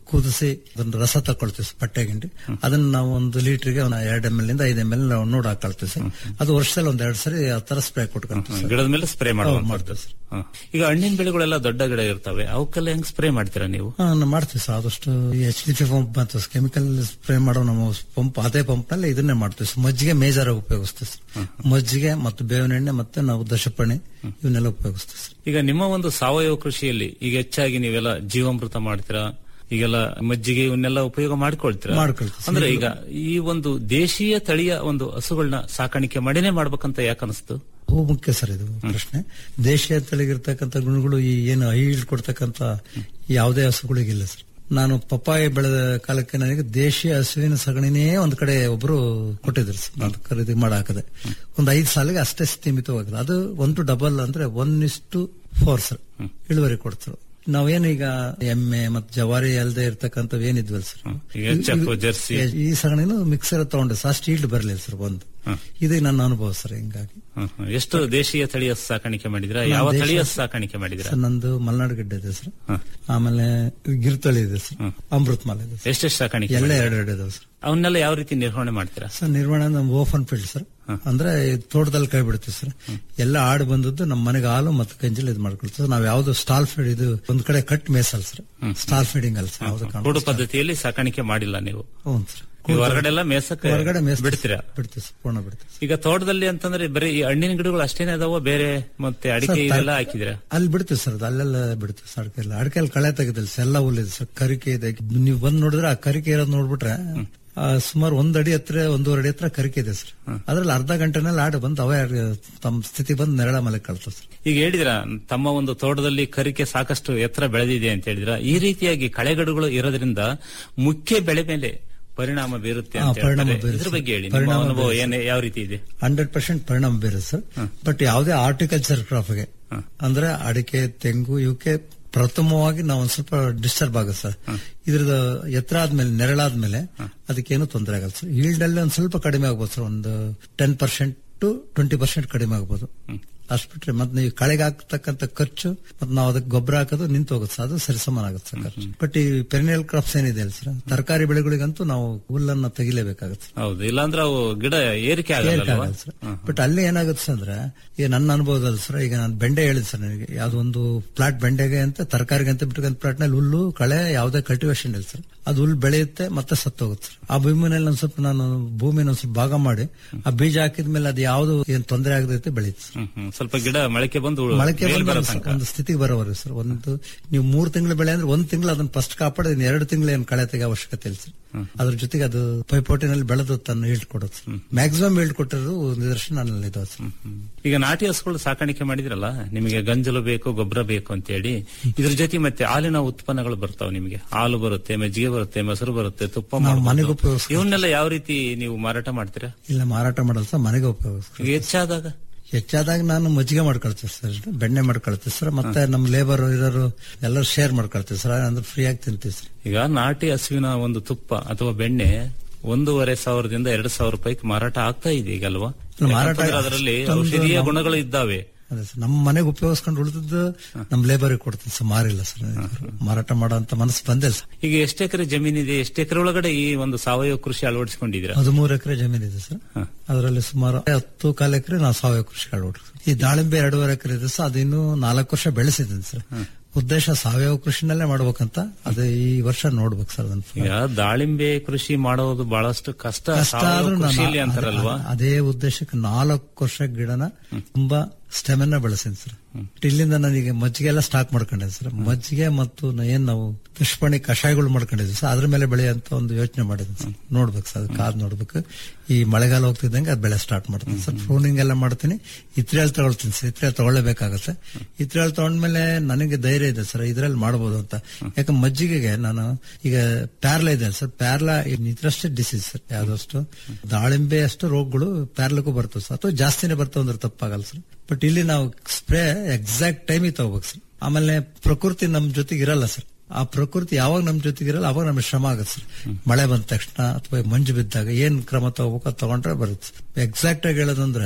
ಕುದಿಸಿ ಅದನ್ನ ರಸ ತಕೊಳ್ತೀವಿ ಸರ್, ಪಟ್ಟೆ ಗಿಂಡಿ ಅದನ್ನ ನಾವು ಒಂದು ಲೀಟರ್ಗೆ ಒಂದು ಎರಡು ಎಮ್ ಎಲ್ ಇಂದ ಐದು ಎಮ್ ಎಲ್ ನಾವು ನೋಡ್ ಹಾಕೊಳ್ತೀವಿ ಸರ್ ಅದು ವರ್ಷದಲ್ಲಿ ಒಂದ್ ಎರಡು ಸರಿ ಆ ತರ ಸ್ಪ್ರೇ ಕೊಟ್ಕೊಂತೀವಿ ಸರ್. ಗಿಡದ ಮೇಲೆ ಸ್ಪ್ರೇ ಹೌದು, ಮಾಡುವಂತದ್ದು ಮಾಡ್ತೀವಿ ಸರ್. ಹ. ಈಗ ಹಣ್ಣಿನ ಬೆಳೆಗಳೆಲ್ಲ ದೊಡ್ಡ ಗಿಡ ಇರ್ತವೆ ಅವಕ್ಕೆಲ್ಲ ಹೆಂಗ್ ಸ್ಪ್ರೇ ಮಾಡ್ತೀರಾ ನೀವು ಹಾ, ನಾವು ಮಾಡ್ತೀವಿ ಸರ್ ಆದಷ್ಟು ಎಚ್ ಡಿ ಪಿ ಪಂಪ್ ಬಂತು ಕೆಮಿಕಲ್ ಸ್ಪ್ರೇ ಮಾಡೋ ನಮ್ಮ ಪಂಪ್ ಅದೇ ಪಂಪ್ ನಲ್ಲಿ ಇದನ್ನೇ ಮಾಡ್ತೀವಿ ಸರ್ ಮಜ್ಜಿಗೆ ಮೇಜರ್ ಆಗಿ ಉಪಯೋಗಿಸ್ತೀವಿ ಸರ್ ಮಜ್ಜಿಗೆ ಮತ್ತು ಬೇವಿನ ಎಣ್ಣೆ ಮತ್ತೆ ನಾವು ದಶಪಣಿ ಇವನ್ನೆಲ್ಲ ಉಪಯೋಗಿಸ್ತೀವಿ ಸರ್ ಈಗ ನಿಮ್ಮ ಒಂದು ಸಾವಯವ ಕೃಷಿಯಲ್ಲಿ ಈಗ ಹೆಚ್ಚಾಗಿ ನೀವೆಲ್ಲ ಜೀವಾಮೃತ ಮಾಡ್ತೀರಾ ಈಗೆಲ್ಲ ಮಜ್ಜಿಗೆ ಇವನ್ನೆಲ್ಲ ಉಪಯೋಗ ಮಾಡ್ಕೊಳ್ತೀರಾ ಮಾಡ್ಕೊಳ್ತೀವಿ. ಅಂದ್ರೆ ಈಗ ಈ ಒಂದು ದೇಶೀಯ ತಳಿಯ ಒಂದು ಹಸುಗಳನ್ನ ಸಾಕಾಣಿಕೆ ಮಾಡಿನೇ ಮಾಡ್ಬೇಕಂತ ಯಾಕನ್ನಿಸ್ತು ಹೂ ಮುಖ್ಯ ಸರ್ ಇದು ಪ್ರಶ್ನೆ ದೇಶೀಯ ತಳಿಗಿರ್ತಕ್ಕಂಥ ಗುಣಗಳು ಈ ಏನು ಐಲ್ಡ್ ಕೊಡ್ತಕ್ಕಂಥ ಯಾವುದೇ ಹಸುಗಳಿಗಿಲ್ಲ ಸರ್ ನಾನು ಪಪ್ಪಾಯ ಬೆಳೆದ ಕಾಲಕ್ಕೆ ನನಗೆ ದೇಶೀಯ ಹಸುವಿನ ಸಗಣಿನೇ ಒಂದ್ ಕಡೆ ಒಬ್ರು ಕೊಟ್ಟಿದ್ರು ಸರ್ ನಾನು ಖರೀದಿ ಮಾಡಾಕದೆ ಒಂದ್ ಐದು ಸಾಲಿಗೆ ಅಷ್ಟೇ ಸೀಮಿತವಾಗಿದೆ ಅದು ಒನ್ ಟು ಡಬಲ್ ಅಂದ್ರೆ ಒನ್ ಇಷ್ಟು ಫೋರ್ ಸರ್ ಇಳುವರಿ ಕೊಡ್ತಾರೆ ನಾವೇನೀಗ ಎಮ್ಮೆ ಮತ್ತು ಜವಾರಿ ಅಲ್ಲದೆ ಇರ್ತಕ್ಕಂಥವು ಏನಿದ್ವಲ್ಲ ಸರ್ ಈಗ HF, ಜರ್ಸಿ. ಈ ಸಗಣಿನೂ ಮಿಕ್ಸರ್ ತಗೊಂಡೆ ಸರ್ ಅಷ್ಟು ಈಲ್ಡ್ ಬರಲಿಲ್ಲ ಸರ್ ಒಂದು ಇದು ನನ್ನ ಅನುಭವ ಸರ್ ಹಿಂಗಾಗಿ ಹ್ಮ್, ಹ್ಮ್. ಎಷ್ಟು ದೇಶೀಯ ತಳಿಯ ಹಸು ಸಾಕಾಣಿಕೆ ಮಾಡಿದಿರಾ ಯಾವ ನಾನು ತಳಿಯ ದೇಶೀಯ- ಹಸು ಸಾಕಾಣಿಕೆ ಮಾಡಿದಿರಾ ಸರ್ ನಂದು ಮಲ್ನಾಡು ಗಿಡ್ಡ ಇದೆ ಸರ್ ಆಮೇಲೆ ಗಿರ್ತಳಿ ಇದೆ ಸರ್ ಅಮೃತ್ ಮಾಲ ಇದೆ ಸರ್ ಎಷ್ಟೆಷ್ಟು ಸಾಕಾಣಿಕೆ ಎಲ್ಲ ಮಾಡಿದ್ದೀರಾ? ಎರಡು ಎರಡು ಇದಾವೆ ಸರ್ ಅವನ್ನೆಲ್ಲ ಯಾವ ರೀತಿ ನಿರ್ವಹಣೆ ಮಾಡ್ತೀರಾ ಸರ್ ನಿರ್ವಹಣೆ ನಮ್ಮ ಓಪನ್ ಫೀಲ್ಡ್ ಸರ್ ಅಂದ್ರೆ ಈ ತೋಟದಲ್ಲಿ ಕೈ ಬಿಡ್ತೀವಿ ಸರ್ ಎಲ್ಲ ಆಡು ಬಂದದ್ದು ನಮ್ಮ ಮನೆಗೆ ಹಾಲು ಮತ್ತು ಕಂಜಲ್ ಇದು ಮಾಡ್ಕೊಳ್ತೀವಿ ನಾವ್ ಯಾವ್ದು ಸ್ಟಾಲ್ ಫೀಡ್ ಇದು ಒಂದ್ ಕಡೆ ಕಟ್ ಮೇಸಲ್ ಸರ್ ಸ್ಟಾಲ್ ಫೀಡಿಂಗ್ ಅಲ್ಲ ಸರ್ ಯಾವ್ದು ಕೂಡು ಪದ್ಧತಿಯಲ್ಲಿ ಸಾಕಾಣಿಕೆ ಮಾಡಿಲ್ಲ ನೀವು ಹ್ಞೂ ಸರ್ ಈಗ ಹೊರಗಡೆ ಎಲ್ಲ ಮೇಸಕ್ಕೆ ಹೊರಗಡೆ ಮೇಸ್ ಬಿಡ್ತೀರಾ ಬಿಡ್ತೀವಿ ಸರ್ ಪೂರ್ಣ ಬಿಡ್ತೀವಿ ಈಗ ತೋಟದಲ್ಲಿ ಅಂತಂದ್ರೆ ಬರೀ ಈ ಹಣ್ಣಿನ ಗಿಡಗಳು ಅಷ್ಟೇನೆ ಅದಾವ ಬೇರೆ ಮತ್ತೆ ಅಡಿಕೆ ಸರ್, ತ- ಇದೆಲ್ಲ ಹಾಕಿದಿರಾ ಅಲ್ಲಿ ಬಿಡ್ತೀವಿ ಸರ್ ಅದು ಅಲ್ಲೆಲ್ಲ ಬಿಡ್ತೀವಿ ಸರ್ ಅಡಿಕೆ ಎಲ್ಲ ಅಡಿಕೆಯಲ್ಲಿ ಕಳೆ ತೆಗೆದಿಲ್ಲ ಸರ್ ಎಲ್ಲ ಹುಲ್ಲಿದೆ ಸರ್ ಕರಿಕೆ ಇದೆ ನೀವು ಬಂದ್ ನೋಡಿದ್ರೆ ಆ ಕರಿಕೆ ಇರೋದು ನೋಡ್ಬಿಟ್ರೆ ಆ, ಸುಮಾರು ಒಂದ್ ಅಡಿ ಹತ್ರ ಒಂದೂವರೆ ಅಡಿ ಹತ್ರ ಕರಿಕೆ ಇದೆ ಸರ್ ಅದ್ರಲ್ಲಿ ಅರ್ಧ ಗಂಟೆನಲ್ಲಿ ಆಡು ಬಂದು ಅವೇ ತಮ್ಮ ಸ್ಥಿತಿ ಬಂದು ನೆರಳ ಮೇಲೆ ಕಳ್ತದೆ ಸರ್ ಈಗ ಹೇಳಿದ್ರ ತಮ್ಮ ಒಂದು ತೋಟದಲ್ಲಿ ಕರಿಕೆ ಸಾಕಷ್ಟು ಎತ್ತರ ಬೆಳೆದಿದೆ ಅಂತ ಹೇಳಿದ್ರ ಈ ರೀತಿಯಾಗಿ ಕಳೆಗಡುಗಳು ಇರೋದ್ರಿಂದ ಮುಖ್ಯ ಬೆಳೆ ಮೇಲೆ ಪರಿಣಾಮ ಬೀರುತ್ತೆ ಹಾ, ಅಂತ ಪರಿಣಾಮ ಹೇಳ್ತಾರೆ. ಬೀರುತ್ತೆ. ಇದ್ರ ಬಗ್ಗೆ ಹೇಳಿ ನಿಮ್ಮ ಪರಿಣಾಮ ಅನುಭವ ಬೀರುತ್ತೆ. ಏನೇ ಯಾವ ರೀತಿ ಇದೆ ಹಂಡ್ರೆಡ್ ಪರ್ಸೆಂಟ್ ಪರಿಣಾಮ ಬೀರುತ್ತೆ ಸರ್ ಬಟ್ ಯಾವುದೇ ಆರ್ಟಿಕಲ್ಚರ್ ಕ್ರಾಪ್ಗೆ ಅಂದ್ರೆ ಅಡಿಕೆ ತೆಂಗು ಇವಕ್ಕೆ ಪ್ರಥಮವಾಗಿ ನಾವು ಒಂದ್ ಸ್ವಲ್ಪ ಡಿಸ್ಟರ್ಬ್ ಆಗುತ್ತೆ ಸರ್ ಇದ್ರದ್ದು ಎತ್ತರ ಆದ್ಮೇಲೆ ನೆರಳಾದ್ಮೇಲೆ ಅದಕ್ಕೇನು ತೊಂದರೆ ಆಗಲ್ಲ ಸರ್ ಈಲ್ಡ್ ಅಲ್ಲಿ ಒಂದ್ ಸ್ವಲ್ಪ ಕಡಿಮೆ ಆಗ್ಬೋದು ಸರ್ ಒಂದು ten percent to twenty percent ಕಡಿಮೆ ಆಗ್ಬೋದು ಅಷ್ಟು ಬಿಟ್ರೆ ಮತ್ತೆ ನೀವು ಕಳೆಗೆ ಹಾಕ್ತಕ್ಕಂಥ ಖರ್ಚು ಮತ್ತೆ ನಾವು ಅದಕ್ಕೆ ಗೊಬ್ಬರ ಹಾಕೋದು ನಿಂತು ಹೋಗುತ್ತೆ ಸರ್ ಅದು ಸರಿ ಸಮಾನ ಆಗುತ್ತೆ ಸರ್ ಖರ್ಚು ಬಟ್ ಈ ಪೆರಿನಿಯಲ್ ಕ್ರಾಪ್ಸ್ ಏನಿದೆ ಅಲ್ಲ ಸರ್ ತರಕಾರಿ ಬೆಳೆಗಳಿಗಂತೂ ನಾವು ಹುಲ್ಲನ್ನ ತೆಗಿಲೇಬೇಕಾಗುತ್ತೆ ಹೌದು ಇಲ್ಲಾಂದ್ರೆ ಅವು ಗಿಡ ಏರಿಕೆ ಏರಿಕೆ ಆಗಲ್ಲ ಆಗಲ್ಲ ಸರ್ ಬಟ್ ಅಲ್ಲಿ ಏನಾಗುತ್ತೆ ಸರ್ ಅಂದ್ರೆ ಈಗ ನನ್ನ ಅನುಭವದಲ್ಲಿ ಸರ್ ಈಗ ನಾನು ಬೆಂಡೆ ಹೇಳಿದ್ ಸರ್ ನನಗೆ ಯಾವ್ದೋ ಒಂದು ಪ್ಲಾಟ್ ಬೆಂಡೆಗೆ ಅಂತ ತರಕಾರಿಗೆ ಅಂತ ಬಿಟ್ಟಂತ ಪ್ಲಾಟ್ ನಲ್ಲಿ ಹುಲ್ಲು ಕಳೆ ಯಾವುದೇ ಕಲ್ಟಿವೇಶನ್ ಇಲ್ಲ ಸರ್ ಅದು ಹುಲ್ಲು ಬೆಳೆಯುತ್ತೆ ಮತ್ತೆ ಸತ್ತೋಗುತ್ತೆ ಸರ್ ಆ ಭೂಮಿನಲ್ಲಿ ಒಂದ್ ಸ್ವಲ್ಪ ನಾನು ಭೂಮಿನ ಒಂದ್ ಸ್ವಲ್ಪ ಭಾಗ ಮಾಡಿ ಆ ಬೀಜ ಹಾಕಿದ್ಮೇಲೆ ಅದು ಯಾವ್ದು ಏನ್ ತೊಂದರೆ ಆಗದೈತೆ ಬೆಳೆಯುತ್ತೆ ಸರ್ ಹ್ಮ್, ಹ್ಮ್. ಸ್ವಲ್ಪ ಗಿಡ ಮೊಳಕೆ ಬಂದು ಮೊಳಕೆ ಮೇಲ್ ಬಂದು ಬರೋ ಒಂದು- ತನಕ ಒಂದು ಸ್ಥಿತಿಗೆ ಬರೋವರೆಗೆ ಸರ್ ಒಂದು ನೀವು ಮೂರ್ ತಿಂಗಳು ಬೆಳೆ ಅಂದ್ರೆ ಒಂದ್ ತಿಂಗಳು ಅದನ್ನ ಫಸ್ಟ್ ಕಾಪಾಡಿ ಇನ್ನು ಎರಡು ತಿಂಗಳು ಏನು ಕಳೆ ತೆಗೆ ಅವಶ್ಯಕತೆ ಇಲ್ಲ ಸರ್ ಅದ್ರ ಜೊತೆಗೆ ಅದು ಪೈಪೋಟಿನಲ್ಲಿ ಬೆಳೆದು ತನ್ನ ಈಲ್ಡ್ ಕೊಡುತ್ತೆ ಸರ್ ಮ್ಯಾಕ್ಸಿಮಮ್ ಈಲ್ಡ್ ಕೊಟ್ಟಿರೋದು ನಿದರ್ಶನ ನನ್ನಲ್ಲಿ ಇದಾವೆ ಸರ್ ಈಗ ನಾಟಿ ಹಸುಗಳು ಸಾಕಾಣಿಕೆ ಮಾಡಿದ್ರಲ್ಲ ನಿಮಗೆ ಗಂಜಲು ಬೇಕು ಗೊಬ್ಬರ ಬೇಕು ಅಂತ ಹೇಳಿ ಇದ್ರ ಜೊತೆ ಮತ್ತೆ ಹಾಲಿನ ಉತ್ಪನ್ನಗಳು ಬರ್ತಾವ ನಿಮಗೆ ಹಾಲು ಬರುತ್ತೆ ಮಜ್ಜಿಗೆ ಬರುತ್ತೆ ಮೊಸರು ಬರುತ್ತೆ ತುಪ್ಪ ನಾವು ಮಾಡ್ಬೋದು. ಮನೆಗೆ ಉಪಯೋಗಿಸ್ತೀವಿ. ಇವನ್ನೆಲ್ಲ ಯಾವ ರೀತಿ ನೀವು ಮಾರಾಟ ಮಾಡ್ತೀರಾ ಇಲ್ಲ ಮಾರಾಟ ಮಾಡಲ್ಲ ಸರ್ ಮನೆಗೆ ಉಪಯೋಗ ಈಗ ಹೆಚ್ಚಾದಾಗ ಹೆಚ್ಚಾದಾಗ ನಾನು ಮಜ್ಜಿಗೆ ಮಾಡ್ಕೊಳ್ತೀವಿ ಸರ್ ಬೆಣ್ಣೆ ಮಾಡ್ಕೊಳ್ತೀವಿ ಸರ್ ಮತ್ತೆ ನಮ್ಮ ಲೇಬರ್ ಇರೋರು ಎಲ್ಲರೂ ಶೇರ್ ಮಾಡ್ಕೊಳ್ತೀವಿ ಸರ್ ಅಂದ್ರೆ ಫ್ರೀ ಆಗಿ ತಿಂತೀವಿ ಸರ್ ಈಗ ನಾಟಿ ಹಸುವಿನ ಒಂದು ತುಪ್ಪ ಅಥವಾ ಬೆಣ್ಣೆ ಒಂದೂವರೆ ಸಾವಿರದಿಂದ ಎರಡು ಸಾವಿರ ರೂಪಾಯಿ ಮಾರಾಟ ಆಗ್ತಾ ಇದೆ ಈಗ ಅಲ್ವಾ ಇಲ್ಲ, ಮಾರಾಟ ಯಾಕಂತಂದ್ರೆ ಅದರಲ್ಲಿ ಅಷ್ಟೊಂದು ಔಷಧೀಯ ನಮ್ಮ- ಗುಣಗಳು ಇದ್ದಾವೆ ಅದೇ ಸರ್ ನಮ್ಮ ಮನೆಗೆ ಉಪಯೋಗಿಸ್ಕೊಂಡು ಉಳಿದದ್ದು ನಮ್ಮ ಲೇಬರ್ಗೆ ಕೊಡ್ತೀನಿ ಸರ್ ಮಾರಿಲ್ಲ ಸರ್ ಮಾರಾಟ ಮಾಡೋಂತ ಮನಸ್ಸು ಬಂದಿಲ್ಲ ಸರ್ ಈಗ ಎಷ್ಟು ಎಕರೆ ಜಮೀನಿದೆ ಎಷ್ಟು ಎಕರೆ ಒಳಗಡೆ ಈ ಒಂದು ಸಾವಯವ ಕೃಷಿ ಅಳವಡಿಸಿಕೊಂಡಿದ್ದೀರಾ ಹದಿಮೂರು ಎಕರೆ ಜಮೀನಿದೆ ಸರ್ ಅದರಲ್ಲಿ ಸುಮಾರು ಹತ್ತು ಕಾಲು ಎಕರೆ ನಾವು ಸಾವಯವ ಕೃಷಿ ಅಳವಡಿಸಿ ಈ ದಾಳಿಂಬೆ ಎರಡೂವರೆ ಎಕರೆ ಇದೆ ಸರ್ ಅದಿನ್ನು ನಾಲ್ಕು ವರ್ಷ ಬೆಳೆಸಿದ್ದೀನಿ ಸರ್ ಉದ್ದೇಶ ಸಾವಯವ ಕೃಷಿನಲ್ಲೇ ಮಾಡ್ಬೇಕಂತ ಅದೇ ಈ ವರ್ಷ ನೋಡ್ಬೇಕು ಸರ್ ಅದನ್ನ ಈಗ ದಾಳಿಂಬೆ ಕೃಷಿ ಮಾಡೋದು ಬಹಳಷ್ಟು ಕಷ್ಟ ಕಷ್ಟ ಸಾವಯವ ಆದ್ರೂ ನಾನು ಕೃಷಿಯಲ್ಲಿ ಅದೇ- ಅಂತಾರಲ್ವಾ ಅದೇ ಉದ್ದೇಶಕ್ಕೆ ನಾಲ್ಕು ವರ್ಷ ಗಿಡನ ತುಂಬಾ ಸ್ಟೆಮನ್ನ ಬೆಳೆಸೀನಿ ಸರ್ ಇಲ್ಲಿಂದ ನನಗೆ ಮಜ್ಜಿಗೆ ಎಲ್ಲ ಸ್ಟಾಕ್ ಮಾಡ್ಕೊಂಡಿದ್ದೆ ಸರ್ ಮಜ್ಜಿಗೆ ಮತ್ತು ನ- ಏನ್ ನಾವು ಪುಷ್ಪಣಿ ಕಷಾಯಗಳು ಮಾಡ್ಕೊಂಡಿದ್ವಿ ಸರ್ ಅದ್ರ ಮೇಲೆ ಬೆಳೆಯಂತ ಒಂದು ಯೋಚನೆ ಮಾಡಿದ್ವಿ ಸರ್ ನೋಡ್ಬೇಕು ಸರ್ ಕಾದ್ ನೋಡ್ಬೇಕು ಈ ಮಳೆಗಾಲ ಹೋಗ್ತಿದ್ದಂಗೆ ಅದು ಬೆಳೆ ಸ್ಟಾರ್ಟ್ ಮಾಡ್ತೀನಿ ಸರ್ ಪ್ರೂನಿಂಗ್ ಎಲ್ಲ ಮಾಡ್ತೀನಿ ಇತ್ರಿಯಾಲ್ ತಗೊಳ್ತೀನಿ ಸರ್ ಇತ್ರಿಯಾಲ್ ತಗೊಳ್ಳೇಬೇಕಾಗತ್ತೆ ಇತ್ರಿಯಾಲ್ ತಗೊಂಡ್ಮೇಲೆ ನನಗೆ ಧೈರ್ಯ ಇದೆ ಸರ್ ಇದ್ರಲ್ಲಿ ಮಾಡ್ಬೋದು ಅಂತ ಯಾಕಂದ್ರೆ ಮಜ್ಜಿಗೆಗೆ ನಾನು ಈಗ ಪ್ಯಾರ್ಲ ಇದೆ ಸರ್ ಪ್ಯಾರ್ಲ ಇದ್ರಷ್ಟೇ ಡಿಸೀಸ್ ಸರ್ ಯಾವ್ದಷ್ಟು ದಾಳಿಂಬೆ ಅಷ್ಟು ರೋಗಗಳು ಪ್ಯಾರ್ಲಕ್ಕೂ ಬರ್ತವೆ ಸರ್ ಅಥವಾ ಜಾಸ್ತಿನೇ ಬರ್ತವೆ ಅಂದ್ರೆ ತಪ್ಪಾಗಲ್ಲ ಸರ್ ಬಟ್ ಇಲ್ಲಿ ನಾವು ಸ್ಪ್ರೇ ಎಕ್ಸಾಕ್ಟ್ ಟೈಮಿಗೆ ತಗೋಬೇಕು ಸರ್ ಆಮೇಲೆ ಪ್ರಕೃತಿ ನಮ್ ಜೊತೆಗೆ ಇರಲ್ಲ ಸರ್ ಆ ಪ್ರಕೃತಿ ಯಾವಾಗ ನಮ್ ಜೊತೆಗೆ ಇರಲ್ಲ ಅವಾಗ ನಮ್ಗೆ ಶ್ರಮ ಆಗುತ್ತೆ ಸರ್ ಮಳೆ ಬಂದ ತಕ್ಷಣ ಅಥವಾ ಮಂಜು ಬಿದ್ದಾಗ ಏನ್ ಕ್ರಮ ತಗೋಬೇಕು ಅದು ತಗೊಂಡ್ರೆ ಬರುತ್ತೆ ಎಕ್ಸಾಕ್ಟ್ ಆಗಿ ಹೇಳೋದಂದ್ರೆ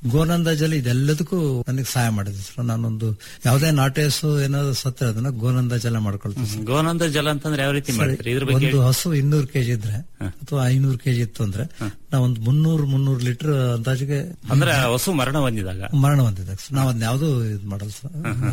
ಗೋನಂದ ಜಲ ಇದೆಲ್ಲದಕ್ಕೂ ನನಗೆ ಸಹಾಯ ಮಾಡಿದೆ ಸರ್ ನಾನೊಂದು ಯಾವುದೇ ನಾಟಿ ಹಸು ಏನಾದ್ರು ಸತ್ತ ಅದನ್ನ ಗೋನಂದ ಜಲ ಮಾಡ್ಕೊಳ್ತೀನಿ ಸರ್. ಗೋನಂದ ಜಲ ಅಂತಂದ್ರೆ ಯಾವ ರೀತಿ ಸರಿ, ಮಾಡ್ತೀರಿ ಇದ್ರ ಬಗ್ಗೆ ಒಂದು ಹೇಳಿ. ಹಸು ಇನ್ನೂರು ಕೆಜಿ ಇದ್ರೆ ಅಥವಾ ಐನೂರು ಕೆಜಿ ಇತ್ತು ಅಂದ್ರೆ ನಾವು ಒಂದು ಮುನ್ನೂರು ಮುನ್ನೂರು ಲೀಟರ್ ಅಂದಾಜಿಗೆ ಅಂದ್ರೆ ಆ ಹಸು ಮರಣ ಹೊಂದಿದಾಗ ಮರಣ ಹೊಂದಿದಾಗ ಸರ್ ನಾವು ಅದನ್ನ ಯಾವ್ದು ಇದು ಮಾಡಲ್ಲ ಸರ್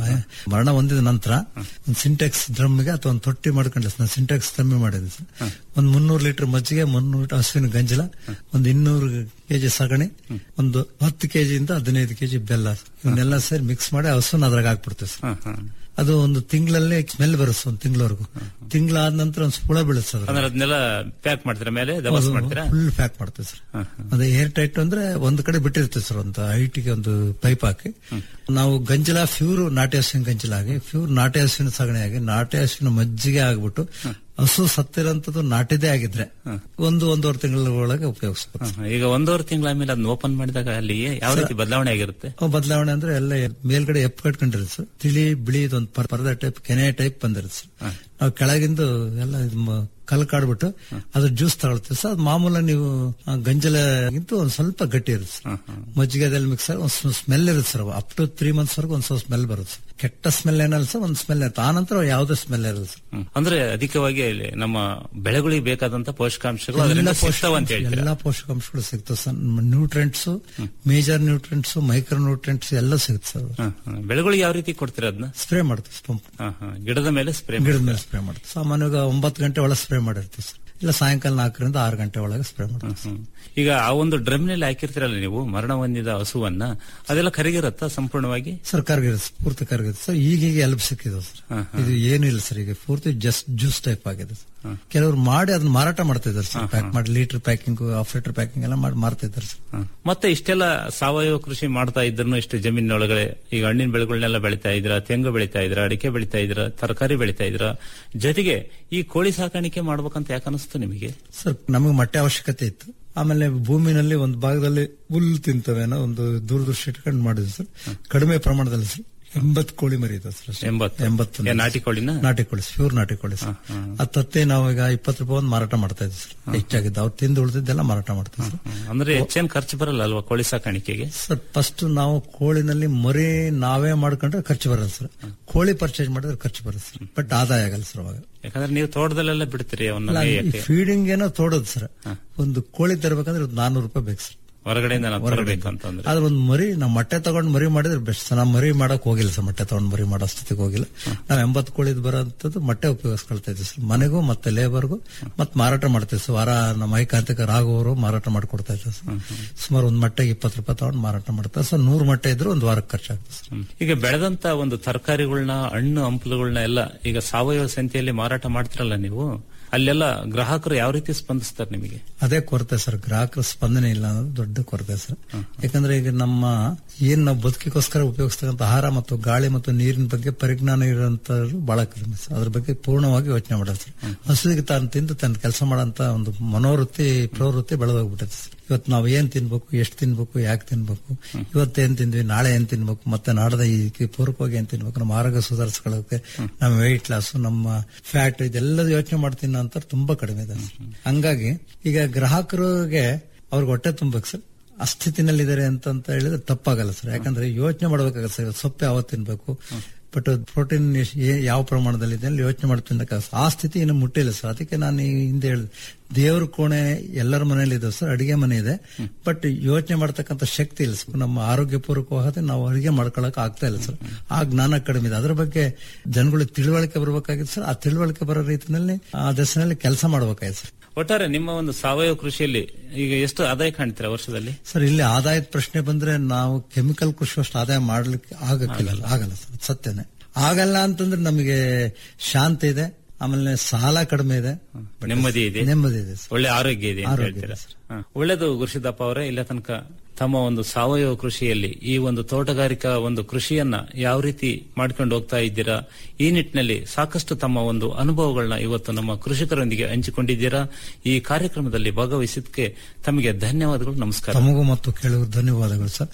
ಮರಣ ಹೊಂದಿದ ನಂತರ ಒಂದು ಸಿಂಟೆಕ್ಸ್ ಡ್ರಮ್ಗೆ ಅಥವಾ ಒಂದು ತೊಟ್ಟಿ ಮಾಡ್ಕೊಂಡಿಲ್ಲ ಸರ್ ನಾನು ಸಿಂಟೆಕ್ಸ್ ಕಮ್ಮಿ ಮಾಡಿದ್ದೆ ಸರ್ ಒಂದು ಮುನ್ನೂರು ಲೀಟರ್ ಮಜ್ಜಿಗೆ ಮುನ್ನೂರು ಲೀಟರ್ ಹಸುವಿನ ಗಂಜಲ ಒಂದು ಇನ್ನೂರು ಕೆಜಿ ಸಗಣಿ ಒಂದು ಹತ್ತು ಕೆಜಿಯಿಂದ ಹದಿನೈದು ಕೆಜಿ ಬೆಲ್ಲ ಇವನ್ನೆಲ್ಲ ಸೇರಿ ಮಿಕ್ಸ್ ಮಾಡಿ ಹಸುನ ಅದ್ರಾಗ ಹಾಕ್ಬಿಡ್ತೇವೆ ಸರ್ ಅದು ಒಂದು ತಿಂಗಳಲ್ಲಿ ಸ್ಮೆಲ್ ಬರುತ್ತೆ ಒಂದು ತಿಂಗಳವರೆಗೂ ತಿಂಗಳಾದ ನಂತರ ಒಂದು ಹುಳ ಬೀಳುತ್ತೆ ಸರ್ ಅಂದ್ರೆ ಅದನ್ನೆಲ್ಲ ಪ್ಯಾಕ್ ಮಾಡ್ತೀರಾ ಮೇಲೆ ದಬಸ್ ಮಾಡ್ತೀರಾ ಫುಲ್ ಪ್ಯಾಕ್ ಮಾಡ್ತೇವೆ ಸರ್ ಅದು ಏರ್ ಟೈಟ್ ಅಂದ್ರೆ ಒಂದ್ ಕಡೆ ಬಿಟ್ಟಿರ್ತೇವೆ ಸರ್ ಒಂದು ಹೈಟಿಗೆ ಒಂದು ಪೈಪ್ ಹಾಕಿ ನಾವು ಗಂಜಲ ಫ್ಯೂರ್ ನಾಟಿ ಹಸುವಿನ ಗಂಜಲ ಆಗಿ ಫ್ಯೂರ್ ನಾಟಿ ಹಸುವಿನ ಸಗಣಿ ಆಗಿ ನಾಟಿ ಹಸುವಿನ ಮಜ್ಜಿಗೆ ಆಗ್ಬಿಟ್ಟು ಹಸು ಸತ್ತಿರೋಂಥದ್ದು ನಾಟಿದೇ ಆಗಿದ್ರೆ ಒಂದು ಒಂದೂವರೆ ತಿಂಗಳ ಒಳಗೆ ಉಪಯೋಗಿಸ್ಬೋದು ಹ, ಈಗ ಒಂದೂವರೆ ತಿಂಗಳ ಆದ್ಮೇಲೆ ಅದನ್ನ ಓಪನ್ ಮಾಡಿದಾಗ ಅಲ್ಲಿ ಯಾವ ರೀತಿ ಬದಲಾವಣೆ ಆಗಿರುತ್ತೆ ಅವು ಬದಲಾವಣೆ ಅಂದ್ರೆ ಎಲ್ಲ ಮೇಲ್ಗಡೆ ಎಪ್ ಕಟ್ಕೊಂಡಿರುತ್ತೆ ಸರ್ ತಿಳಿ ಬಿಳಿ ಇದೊಂದು ಪರ್- ಪರದ ಟೈಪ್ ಕೆನೆ ಟೈಪ್ ಬಂದಿರುತ್ತೆ ಸರ್ ನಾವು ಕೆಳಗಿಂದು ಎಲ್ಲ ಇದು ಮ- ಕಲ್ ಕಾಡ್ಬಿಟ್ಟು ಅದ್ರ ಜ್ಯೂಸ್ ತಗೊಳ್ತೀವಿ ಸರ್ ಅದು ಮಾಮೂಲ ನೀವು ಆ, ಗಂಜಲಗಿಂತ ಒಂದ್ ಸ್ವಲ್ಪ ಗಟ್ಟಿ ಇರುತ್ತೆ ಸರ್ ಮಜ್ಜಿಗೆ ಅದೆಲ್ಲ ಮಿಕ್ಸ್ ಆಗಿ ಒಂದು ಸ್ಮೆಲ್ ಇರುತ್ತೆ sir up to three months ವರೆಗೂ ಒಂದ್ ಸ್ವಲ್ಪ ಸ್ಮೆಲ್ ಬರುತ್ತೆ ಸರ್ ಕೆಟ್ಟ ಸ್ಮೆಲ್ ಏನಲ್ಲ ಸರ್ ಒಂದ್ ಸ್ಮೆಲ್ ಇರುತ್ತೆ ಆನಂತರ ಯಾವುದೇ ಸ್ಮೆಲ್ ಇರಲ್ಲ ಸರ್ ಹ್ಮ್. ಅಂದ್ರೆ ಅಧಿಕವಾಗಿ ಇಲ್ಲಿ ನಮ್ಮ ಬೆಳೆಗಳಿಗೆ ಬೇಕಾದಂತ ಪೋಷಕಾಂಶಗಳು ಅದರಿಂದ ಸಿಗ್ತಾವ ಅಂತ ಹೇಳ್ತೀರಾ ಎಲ್ಲಾ ಪೋಷಕಾಂಶಗಳು ಸಿಗ್ತವೆ sir nutrients major nutrients micro nutrients ಎಲ್ಲ ಸಿಗುತ್ತೆ ಸರ್ ಹ, ಹ. ಬೆಳೆಗಳಿಗೆ ಯಾವ ರೀತಿ ಕೊಡ್ತೀರಾ ಅದನ್ನ ಸ್ಪ್ರೇ ಮಾಡ್ತೀವಿ ಪಂಪ್ ಹ, ಹ. ಗಿಡದ ಮೇಲೆ ಸ್ಪ್ರೇ ಗಿಡದ ಮೇಲೆ ಸ್ಪ್ರೇ ಮಾಡ್ತೀವಿ ಸಾಮಾನ್ಯವಾಗಿ ಒಂಬತ್ತು ಗಂಟೆ ಒಳಗೆ ಸ್ಪ್ರೇ ಮಾಡಿರ್ತೀವಿ ಸರ್ ಇಲ್ಲ ಸಾಯಂಕಾಲ ನಾಲ್ಕರಿಂದ ಆರು ಗಂಟೆ ಒಳಗೆ ಸ್ಪ್ರೇ ಮಾಡ್ತೀವಿ ಸರ್. ಈಗ ಆ ಒಂದು ಡ್ರಮ್ನಲ್ಲಿ ಹಾಕಿರ್ತೀರಲ್ಲ ನೀವು ಮರಣ ಹೊಂದಿದ ಹಸುವನ್ನ ಅದೆಲ್ಲ ಕರಿಗಿರತ್ತಾ ಸಂಪೂರ್ಣವಾಗಿ ಸರ್ ಕರ್ಗಿರುತ್ತೆ ಪೂರ್ತಿ ಕರ್ಗಿರುತ್ತೆ ಸರ್ ಈಗೀಗ ಎಲ್ಪ್ ಸಿಕ್ಕಿದೆ ಸರ್ ಹ, ಇದು ಏನಿಲ್ಲ ಸರ್ ಈಗ ಪೂರ್ತಿ ಜಸ್ಟ್ ಜ್ಯೂಸ್ ಟೈಪ್ ಆಗಿದೆ ಸರ್ ಕೆಲವರು ಮಾಡಿ ಅದನ್ನ ಮಾರಾಟ ಮಾಡ್ತಿದ್ದಾರೆ ಸರ್ ಪ್ಯಾಕ್ ಮಾಡಿ litre packing half litre packing ಎಲ್ಲ ಮಾಡಿ ಮಾರ್ತಿದ್ದಾರೆ ಸರ್ ಹ. ಮತ್ತೆ ಇಷ್ಟೆಲ್ಲ ಸಾವಯವ ಕೃಷಿ ಮಾಡ್ತಾ ಇದ್ರು ಇಷ್ಟು ಜಮೀನಿನೊಳಗಡೆ ಈಗ ಹಣ್ಣಿನ ಬೆಳೆಗಳನ್ನೆಲ್ಲ ಬೆಳಿತಾ ಇದ್ರ ತೆಂಗು ಬೆಳಿತಾ ಇದ್ರ ಅಡಿಕೆ ಬೆಳಿತಾ ಇದ್ರ ತರಕಾರಿ ಬೆಳಿತಾ ಇದ್ರ ಜೊತೆಗೆ ಈ ಕೋಳಿ ಸಾಕಾಣಿಕೆ ಮಾಡ್ಬೇಕಂತ ಯಾಕೆ ಅನಿಸ್ತು ನಿಮಗೆ ಸರ್ ನಮಗೆ ಮೊಟ್ಟೆ ಅವಶ್ಯಕತೆ ಇತ್ತು ಆಮೇಲೆ ಭೂಮಿನಲ್ಲಿ ಒಂದು ಭಾಗದಲ್ಲಿ ಹುಲ್ಲು ತಿಂತವೇನೋ ಒಂದು ದೂರದೃಷ್ಟಿ ಇಟ್ಕೊಂಡು ಮಾಡಿದ್ವಿ ಸರ್ ಕಡಿಮೆ ಪ್ರಮಾಣದಲ್ಲಿ ಸರ್ ಎಂಬತ್ತು ಕೋಳಿ ಮರಿ ಇದೆ ಸರ್ ಅಷ್ಟೇ. ಎಂಬತ್ತು? ಎಂಬತ್ತು ಏ, ನಾಟಿ ಕೋಳಿನಾ? ನಾಟಿ ಕೋಳಿ ಪ್ಯೂರ್ ನಾಟಿ ಕೋಳಿ ಸರ್ ಆ ತತ್ತೆ ನಾವು ಈಗ ಇಪ್ಪತ್ತು ರೂಪಾಯಿ ಒಂದು ಮಾರಾಟ ಮಾಡ್ತಾ ಇದ್ವಿ ಸರ್ ಹೆಚ್ಚಾಗಿದ್ದು ಅವ್ರು ತಿಂದು ಉಳಿದಿದ್ದೆಲ್ಲ ಮಾರಾಟ ಮಾಡ್ತೀವಿ ಸರ್ ಅಂದ್ರೆ ಹೆಚ್ಚೇನ್ ಖರ್ಚು ಬರಲ್ಲ ಅಲ್ವಾ ಕೋಳಿ ಸಾಕಾಣಿಕೆಗೆ ಸರ್ ಫಸ್ಟ್ ನಾವು ಕೋಳಿನಲ್ಲಿ ಮರಿ ನಾವೇ ಮಾಡ್ಕೊಂಡ್ರೆ ಖರ್ಚು ಬರಲ್ಲ ಸರ್ ಕೋಳಿ ಪರ್ಚೇಸ್ ಮಾಡಿದ್ರೆ ಖರ್ಚು ಬರುತ್ತೆ ಸರ್ ಬಟ್ ಆದಾಯ ಆಗಲ್ಲ ಸರ್ ಅವಾಗ ಯಾಕಂದ್ರೆ ನೀವು ತೋಟದಲ್ಲೆಲ್ಲ ಬಿಡ್ತೀರಿ ಅವನ್ನ ಮೇಯಕ್ಕೆ ಫೀಡಿಂಗ್ ಏನೋ ತೋಡೋದು ಸರ್ ಒಂದು ಕೋಳಿ ತರಬೇಕಂದ್ರೆ ನಾನೂರು ರೂಪಾಯಿ ಬೇಕು ಸರ್ ಹೊರಗಡೆಯಿಂದ ನಾವು ತರಬೇಕು ಅಂತಂದ್ರೆ ಆದ್ರೆ ಒಂದು ಮರಿ ನಾವು ಮೊಟ್ಟೆ ತಗೊಂಡ್ ಮರಿ ಮಾಡಿದ್ರೆ ಬೆಸ್ಟ್ ಸರ್ ನಾವು ಮರಿ ಮಾಡಕ್ ಹೋಗಿಲ್ಲ ಸರ್ ಮೊಟ್ಟೆ ತಗೊಂಡ್ ಮರಿ ಮಾಡೋ ಸ್ಥಿತಿಗೆ ಹೋಗಿಲ್ಲ ನಾವು ಎಂಬತ್ತು ಕೋಳಿದ್ ಬರೋಂಥದ್ದು ಮೊಟ್ಟೆ ಉಪಯೋಗಿಸ್ಕೊಳ್ತಾ ಇದ್ದೀವಿ ಸರ್ ಮನೆಗೂ ಮತ್ತೆ ಲೇಬರ್ಗೂ ಮತ್ತೆ ಮಾರಾಟ ಮಾಡ್ತೀವಿ ಸರ್ ವಾರ ನಮ್ಮ ಐಕಾಂತಿಕ ರಾಘವರು ಮಾರಾಟ ಮಾಡ್ಕೊಡ್ತಾ ಇದ್ದಾರೆ ಸರ್ ಸುಮಾರು ಒಂದು ಮೊಟ್ಟೆಗೆ ಇಪ್ಪತ್ತು ರೂಪಾಯಿ ತಗೊಂಡು ಮಾರಾಟ ಮಾಡ್ತಾರೆ ಸರ್ ನೂರು ಮೊಟ್ಟೆ ಇದ್ರೆ ಒಂದು ವಾರಕ್ಕೆ ಖರ್ಚಾಗ್ತದೆ ಸರ್ ಹ್ಮ್. ಈಗ ಬೆಳೆದಂತ ಒಂದು ತರಕಾರಿಗಳನ್ನ ಹಣ್ಣು ಹಂಪಲುಗಳನ್ನ ಎಲ್ಲ ಈಗ ಸಾವಯವ ಸಂತೆಯಲ್ಲಿ ಮಾರಾಟ ಮಾಡ್ತಿರಲ್ಲ ನೀವು ಅಲ್ಲೆಲ್ಲ ಗ್ರಾಹಕರು ಯಾವ ರೀತಿ ಸ್ಪಂದಿಸ್ತಾರೆ ನಿಮಗೆ ಅದೇ ಕೊರತೆ ಸರ್ ಗ್ರಾಹಕರ ಸ್ಪಂದನೆ ಇಲ್ಲ ಅನ್ನೋದು ದೊಡ್ಡ ಕೊರತೆ ಸರ್ ಯಾಕಂದ್ರೆ ಈಗ ನಮ್ಮ ಏನ್ ನಾವು ಬದುಕಿಗೋಸ್ಕರ ಉಪಯೋಗಿಸ್ತಕ್ಕಂಥ ಆಹಾರ ಮತ್ತು ಗಾಳಿ ಮತ್ತು ನೀರಿನ ಬಗ್ಗೆ ಪರಿಜ್ಞಾನ ಇರುವಂತವ್ರು ಬಹಳ ಕಡಿಮೆ ಸರ್ ಅದ್ರ ಬಗ್ಗೆ ಪೂರ್ಣವಾಗಿ ಯೋಚನೆ ಮಾಡೋದು ಸರ್ ಹಸುವಿಗೆ ತಾನು ತಿಂದು ತನ್ನ ಕೆಲಸ ಮಾಡೋಂತ ಒಂದು ಮನೋವೃತ್ತಿ ಪ್ರವೃತ್ತಿ ಬೆಳೆದೋಗ್ಬಿಟ್ಟೈತೆ ಸರ್ ಇವತ್ತು ನಾವು ಏನ್ ತಿನ್ಬೇಕು ಎಷ್ಟು ತಿನ್ಬೇಕು ಯಾಕೆ ತಿನ್ಬೇಕು ಇವತ್ತೇನ್ ತಿಂದ್ವಿ ನಾಳೆ ಏನ್ ತಿನ್ಬೇಕು ಮತ್ತೆ ನಾಡದ ಇದಕ್ಕೆ ಪೂರಕವಾಗಿ ಏನ್ ತಿನ್ಬೇಕು ನಮ್ಮ ಆರೋಗ್ಯ ಸುಧಾರಿಸ್ಕೊಳ್ಳೋಕೆ ನಮ್ಮ ವೆಯ್ಟ್ ಲಾಸ್ ನಮ್ಮ ಫ್ಯಾಟ್ ಇದೆಲ್ಲದ ಯೋಚನೆ ಮಾಡ್ತೀನಿ ಅಂತ ತುಂಬಾ ಕಡಿಮೆ ಇದೆ ಸರ್. ಹಂಗಾಗಿ ಈಗ ಗ್ರಾಹಕರಿಗೆ ಅವ್ರಿಗೆ ಹೊಟ್ಟೆ ತುಂಬಬೇಕು ಸರ್ ಆ ಸ್ಥಿತಿನಲ್ಲಿದ್ದಾರೆ ಅಂತ ಅಂತ ಹೇಳಿದ್ರೆ ತಪ್ಪಾಗಲ್ಲ ಸರ್ ಯಾಕಂದ್ರೆ ಯೋಚನೆ ಮಾಡ್ಬೇಕಾಗತ್ತೆ ಸರ್ ಸೊಪ್ಪು ಯಾವತ್ತು ತಿನ್ಬೇಕು ಬಟ್ ಪ್ರೋಟೀನ್ ಯಾವ ಪ್ರಮಾಣದಲ್ಲಿ ಇದೆ ಅಲ್ಲಿ ಯೋಚನೆ ಮಾಡಿ ತಿನ್ನಕ ಆ ಸ್ಥಿತಿ ಇನ್ನು ಮುಟ್ಟಿಲ್ಲ ಸರ್ ಅದಕ್ಕೆ ನಾನು ಈ ಹಿಂದೆ ಹೇಳಿದೆ ದೇವ್ರ ಕೋಣೆ ಎಲ್ಲರ ಮನೇಲಿ ಇದೆ ಸರ್ ಅಡಿಗೆ ಮನೆ ಇದೆ ಬಟ್ ಯೋಚನೆ ಮಾಡ್ತಕ್ಕಂಥ ಶಕ್ತಿ ಇಲ್ಲ ಸರ್ ನಮ್ಮ ಆರೋಗ್ಯ ಪೂರ್ವಕವಾದ ನಾವು ಅಡಿಗೆ ಮಾಡ್ಕೊಳಕ್ ಆಗ್ತಾ ಇಲ್ಲ ಸರ್ ಆ ಜ್ಞಾನ ಕಡಿಮೆ ಇದೆ ಅದ್ರ ಬಗ್ಗೆ ಜನಗಳಿಗೆ ತಿಳುವಳಿಕೆ ಬರಬೇಕಾಗಿದೆ ಸರ್ ಆ ತಿಳುವಳಿಕೆ ಬರೋ ರೀತಿಯಲ್ಲಿ ಆ ದಶನಲ್ಲಿ ಕೆಲಸ ಮಾಡ್ಬೇಕಾಗಿದೆ ಸರ್ ಒಟ್ಟಾರೆ ನಿಮ್ಮ ಒಂದು ಸಾವಯವ ಕೃಷಿಯಲ್ಲಿ ಈಗ ಎಷ್ಟು ಆದಾಯ ಕಾಣ್ತೀರಾ ವರ್ಷದಲ್ಲಿ ಸರ್ ಇಲ್ಲಿ ಆದಾಯದ ಪ್ರಶ್ನೆ ಬಂದ್ರೆ ನಾವು ಕೆಮಿಕಲ್ ಕೃಷಿ ಅಷ್ಟು ಆದಾಯ ಮಾಡ್ಲಿಕ್ಕೆ ಆಗಕ್ಕಿಲ್ಲ ಆಗಲ್ಲ ಸರ್ ಸತ್ಯನೇ ಆಗಲ್ಲ ಅಂತಂದ್ರೆ ನಮಗೆ ಶಾಂತಿ ಇದೆ ಆಮೇಲೆ ಸಾಲ ಕಡಿಮೆ ಇದೆ ನೆಮ್ಮದಿ ಇದೆ ನೆಮ್ಮದಿ ಇದೆ ಸರ್. ಒಳ್ಳೆ ಆರೋಗ್ಯ ಇದೆ ಅಂತ ಆರೋಗ್ಯ ಹೇಳ್ತೀರಾ ಹ. ಒಳ್ಳೇದು ಗುರುಸಿದ್ದಪ್ಪ ಅವರೇ ಇಲ್ಲ ತನಕ ತಮ್ಮ ಒಂದು ಸಾವಯವ ಕೃಷಿಯಲ್ಲಿ ಈ ಒಂದು ತೋಟಗಾರಿಕಾ ಒಂದು ಕೃಷಿಯನ್ನ ಯಾವ ರೀತಿ ಮಾಡ್ಕೊಂಡು ಹೋಗ್ತಾ ಇದ್ದೀರಾ ಈ ನಿಟ್ಟಿನಲ್ಲಿ ಸಾಕಷ್ಟು ತಮ್ಮ ಒಂದು ಅನುಭವಗಳನ್ನ ಇವತ್ತು ನಮ್ಮ ಕೃಷಿಕರೊಂದಿಗೆ ಹಂಚಿಕೊಂಡಿದ್ದೀರಾ ಈ ಕಾರ್ಯಕ್ರಮದಲ್ಲಿ ಭಾಗವಹಿಸಿದ್ದಕ್ಕೆ ತಮಗೆ ಧನ್ಯವಾದಗಳು ನಮಸ್ಕಾರ ತಮಗೂ ಮತ್ತು ಕೇಳುವ ಧನ್ಯವಾದಗಳು ಸರ್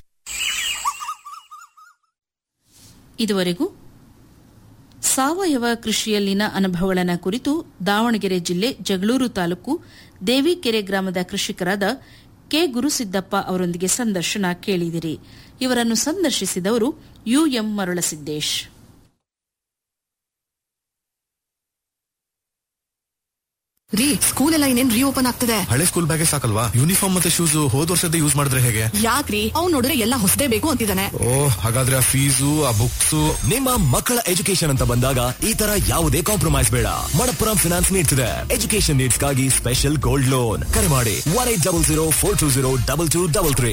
ಇದುವರೆಗೂ ಸಾವಯವ ಕೃಷಿಯಲ್ಲಿನ ಅನುಭವಗಳನ್ನು ಕುರಿತು ದಾವಣಗೆರೆ ಜಿಲ್ಲೆ ಜಗಳೂರು ತಾಲೂಕು ದೇವಿಕೆರೆ ಗ್ರಾಮದ ಕೃಷಿಕರಾದ ಕೆ ಗುರುಸಿದ್ದಪ್ಪ ಅವರೊಂದಿಗೆ ಸಂದರ್ಶನ ಕೇಳಿದಿರಿ ಇವರನ್ನು ಸಂದರ್ಶಿಸಿದವರು ಯುಎಂ ಮರುಳಸಿದ್ದೇಶ್ ರೀ ಸ್ಕೂಲ್ ಎಲ್ಲ ಇನ್ನೇನ್ ರೀಓಪನ್ ಆಗ್ತದೆ ಹಳೆ ಸ್ಕೂಲ್ ಬ್ಯಾಗೆ ಸಾಕಲ್ವಾ ಯೂನಿಫಾರ್ಮ್ ಮತ್ತೆ ಶೂಸ್ ಹೋದ್ ವರ್ಷದ ಯೂಸ್ ಮಾಡಿದ್ರೆ ಹೇಗೆ ಯಾಕ್ರಿ ಅವ್ನು ನೋಡಿದ್ರೆ ಎಲ್ಲ ಹೊಸದೇ ಬೇಕು ಅಂತಿದ್ದಾನೆ ಓ ಹಾಗಾದ್ರೆ ಆ ಫೀಸು ಆ ಬುಕ್ಸ್ ನಿಮ್ಮ ಮಕ್ಕಳ ಎಜುಕೇಶನ್ ಅಂತ ಬಂದಾಗ ಈ ತರ ಯಾವುದೇ ಕಾಂಪ್ರಮೈಸ್ ಬೇಡ ಮಣಪ್ಪುರಂ ಫಿನಾನ್ಸ್ ನೀಡ್ತಿದೆ ಎಜುಕೇಶನ್ ನೀಡ್ಸ್ಗಾಗಿ ಸ್ಪೆಷಲ್ ಗೋಲ್ಡ್ ಲೋನ್ ಕರೆ ಮಾಡಿ one eight double zero four two zero double two double three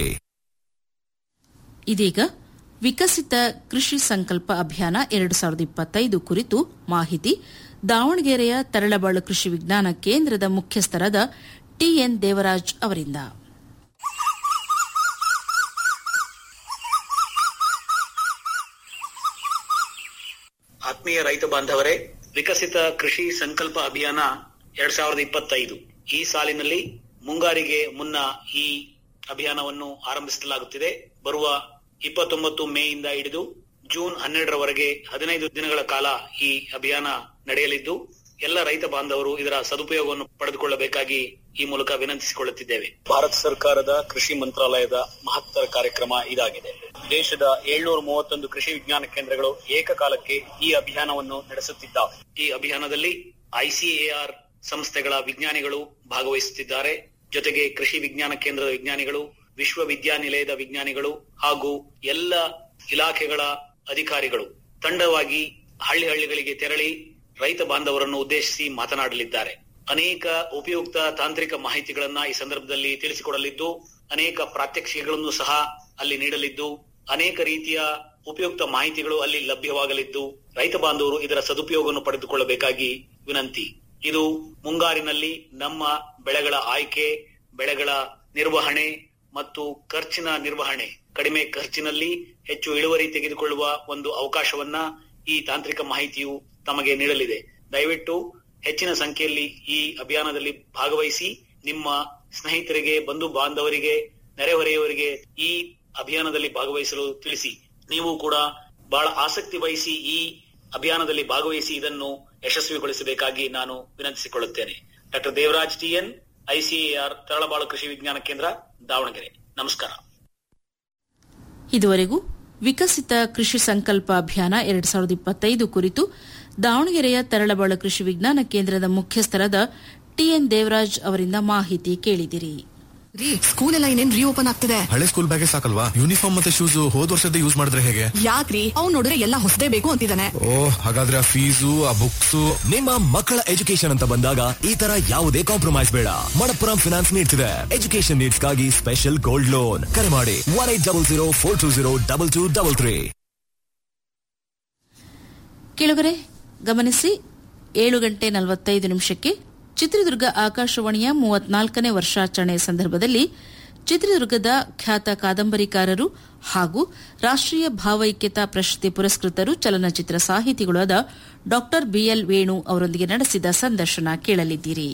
ಇದೀಗ ವಿಕಸಿತ ಕೃಷಿ ಸಂಕಲ್ಪ ಅಭಿಯಾನ ಎರಡು ಸಾವಿರದ ಇಪ್ಪತ್ತೈದು ಕುರಿತು ಮಾಹಿತಿ ದಾವಣಗೆರೆಯ ತರಳಬಾಳು ಕೃಷಿ ವಿಜ್ಞಾನ ಕೇಂದ್ರದ ಮುಖ್ಯಸ್ಥರಾದ ಟಿಎನ್ ದೇವರಾಜ್ ಅವರಿಂದ ಆತ್ಮೀಯ ರೈತ ಬಾಂಧವರೇ ವಿಕಸಿತ ಕೃಷಿ ಸಂಕಲ್ಪ ಅಭಿಯಾನ ಎರಡ್ ಸಾವಿರದ ಇಪ್ಪತ್ತೈದು ಈ ಸಾಲಿನಲ್ಲಿ ಮುಂಗಾರಿಗೆ ಮುನ್ನ ಈ ಅಭಿಯಾನವನ್ನು ಆರಂಭಿಸಲಾಗುತ್ತಿದೆ ಬರುವ ಇಪ್ಪತ್ತೊಂಬತ್ತು ಮೇ ಇಂದ ಹಿಡಿದು ಜೂನ್ ಹನ್ನೆರಡರವರೆಗೆ ಹದಿನೈದು ದಿನಗಳ ಕಾಲ ಈ ಅಭಿಯಾನ ನಡೆಯಲಿದ್ದು ಎಲ್ಲ ರೈತ ಬಾಂಧವರು ಇದರ ಸದುಪಯೋಗವನ್ನು ಪಡೆದುಕೊಳ್ಳಬೇಕಾಗಿ ಈ ಮೂಲಕ ವಿನಂತಿಸಿಕೊಳ್ಳುತ್ತಿದ್ದೇವೆ ಭಾರತ ಸರ್ಕಾರದ ಕೃಷಿ ಮಂತ್ರಾಲಯದ ಮಹತ್ತರ ಕಾರ್ಯಕ್ರಮ ಇದಾಗಿದೆ ದೇಶದ ಏಳ್ನೂರ ಮೂವತ್ತೊಂದು ಕೃಷಿ ವಿಜ್ಞಾನ ಕೇಂದ್ರಗಳು ಏಕಕಾಲಕ್ಕೆ ಈ ಅಭಿಯಾನವನ್ನು ನಡೆಸುತ್ತಿದ್ದಾವೆ ಈ ಅಭಿಯಾನದಲ್ಲಿ ಐಸಿಎಆರ್ ಸಂಸ್ಥೆಗಳ ವಿಜ್ಞಾನಿಗಳು ಭಾಗವಹಿಸುತ್ತಿದ್ದಾರೆ ಜೊತೆಗೆ ಕೃಷಿ ವಿಜ್ಞಾನ ಕೇಂದ್ರದ ವಿಜ್ಞಾನಿಗಳು ವಿಶ್ವವಿದ್ಯಾನಿಲಯದ ವಿಜ್ಞಾನಿಗಳು ಹಾಗೂ ಎಲ್ಲ ಇಲಾಖೆಗಳ ಅಧಿಕಾರಿಗಳು ತಂಡವಾಗಿ ಹಳ್ಳಿ ಹಳ್ಳಿಗಳಿಗೆ ತೆರಳಿ ರೈತ ಬಾಂಧವರನ್ನು ಉದ್ದೇಶಿಸಿ ಮಾತನಾಡಲಿದ್ದಾರೆ ಅನೇಕ ಉಪಯುಕ್ತ ತಾಂತ್ರಿಕ ಮಾಹಿತಿಗಳನ್ನ ಈ ಸಂದರ್ಭದಲ್ಲಿ ತಿಳಿಸಿಕೊಡಲಿದ್ದು ಅನೇಕ ಪ್ರಾತ್ಯಕ್ಷಿಕೆಗಳನ್ನು ಸಹ ಅಲ್ಲಿ ನೀಡಲಿದ್ದು ಅನೇಕ ರೀತಿಯ ಉಪಯುಕ್ತ ಮಾಹಿತಿಗಳು ಅಲ್ಲಿ ಲಭ್ಯವಾಗಲಿದ್ದು ರೈತ ಬಾಂಧವರು ಇದರ ಸದುಪಯೋಗವನ್ನು ಪಡೆದುಕೊಳ್ಳಬೇಕಾಗಿ ವಿನಂತಿ ಇದು ಮುಂಗಾರಿನಲ್ಲಿ ನಮ್ಮ ಬೆಳೆಗಳ ಆಯ್ಕೆ ಬೆಳೆಗಳ ನಿರ್ವಹಣೆ ಮತ್ತು ಖರ್ಚಿನ ನಿರ್ವಹಣೆ ಕಡಿಮೆ ಖರ್ಚಿನಲ್ಲಿ ಹೆಚ್ಚು ಇಳುವರಿ ತೆಗೆದುಕೊಳ್ಳುವ ಒಂದು ಅವಕಾಶವನ್ನ ಈ ತಾಂತ್ರಿಕ ಮಾಹಿತಿಯು ತಮಗೆ ನೀಡಲಿದೆ ದಯವಿಟ್ಟು ಹೆಚ್ಚಿನ ಸಂಖ್ಯೆಯಲ್ಲಿ ಈ ಅಭಿಯಾನದಲ್ಲಿ ಭಾಗವಹಿಸಿ ನಿಮ್ಮ ಸ್ನೇಹಿತರಿಗೆ ಬಂಧು ಬಾಂಧವರಿಗೆ ನೆರೆಹೊರೆಯವರಿಗೆ ಈ ಅಭಿಯಾನದಲ್ಲಿ ಭಾಗವಹಿಸಲು ತಿಳಿಸಿ ನೀವು ಕೂಡ ಬಹಳ ಆಸಕ್ತಿ ವಹಿಸಿ ಈ ಅಭಿಯಾನದಲ್ಲಿ ಭಾಗವಹಿಸಿ ಇದನ್ನು ಯಶಸ್ವಿಗೊಳಿಸಬೇಕಾಗಿ ನಾನು ವಿನಂತಿಸಿಕೊಳ್ಳುತ್ತೇನೆ doctor Devaraj T N ICAR Taralabalu ಕೃಷಿ ವಿಜ್ಞಾನ ಕೇಂದ್ರ ದಾವಣಗೆರೆ ನಮಸ್ಕಾರ ಇದುವರೆಗೂ ವಿಕಸಿತ ಕೃಷಿ ಸಂಕಲ್ಪ ಅಭಿಯಾನ ಎರಡು ಸಾವಿರದ ಇಪ್ಪತ್ತೈದು ಕುರಿತು ದಾವಣಗೆರೆಯ ತರಳಬಾಳು ಕೃಷಿ ವಿಜ್ಞಾನ ಕೇಂದ್ರದ ಮುಖ್ಯಸ್ಥರಾದ ಟಿಎನ್ ದೇವರಾಜ್ ಅವರಿಂದ ಮಾಹಿತಿ ಕೇಳಿದಿರಿ ರೀ ಸ್ಕೂಲ್ ಎಲ್ಲ ಇನ್ನೇನ್ ರೀಓಪನ್ ಆಗ್ತದೆ ಹಳೆ ಸ್ಕೂಲ್ ಬ್ಯಾಗೆ ಸಾಕಲ್ವಾ ಯೂನಿಫಾರ್ಮ್ ಮತ್ತೆ ಶೂಸ್ ಹೋದ್ ವರ್ಷದ ಯೂಸ್ ಮಾಡಿದ್ರೆ ಹೇಗೆ ಯಾಕ್ರಿ ಅವ್ನು ನೋಡಿದ್ರೆ ಎಲ್ಲ ಹೊಸದೇ ಬೇಕು ಅಂತಿದ್ದಾನೆ ಓ ಹಾಗಾದ್ರೆ ಆ ಫೀಸು ಆ ಬುಕ್ಸ್ ನಿಮ್ಮ ಮಕ್ಕಳ ಎಜುಕೇಶನ್ ಅಂತ ಬಂದಾಗ ಈ ತರ ಯಾವುದೇ ಕಾಂಪ್ರಮೈಸ್ ಬೇಡ ಮಣಪ್ಪುರಂ ಫಿನಾನ್ಸ್ ನೀಡ್ತಿದೆ ಎಜುಕೇಶನ್ ನೀಡ್ಸ್ಗಾಗಿ ಸ್ಪೆಷಲ್ ಗೋಲ್ಡ್ ಲೋನ್ ಕರೆ ಮಾಡಿ one eight double zero four two zero double two double three ಕೆಳಗರೆ ಗಮನಿಸಿ ಏಳು ಗಂಟೆ ನಲವತ್ತೈದು ನಿಮಿಷಕ್ಕೆ ಚಿತ್ರದುರ್ಗ ಆಕಾಶವಾಣಿಯ ಮೂವತ್ನಾಲ್ಕನೇ ವರ್ಷಾಚರಣೆ ಸಂದರ್ಭದಲ್ಲಿ ಚಿತ್ರದುರ್ಗದ ಖ್ಯಾತ ಕಾದಂಬರಿಕಾರರು ಹಾಗೂ ರಾಷ್ಟ್ರೀಯ ಭಾವೈಕ್ಯತಾ ಪ್ರಶಸ್ತಿ ಪುರಸ್ಕೃತರು ಚಲನಚಿತ್ರ ಸಾಹಿತಿಗಳಾದ ಡಾ ಬಿಎಲ್ ವೇಣು ಅವರೊಂದಿಗೆ ನಡೆಸಿದ ಸಂದರ್ಶನ ಕೇಳಲಿದ್ದೀರಿ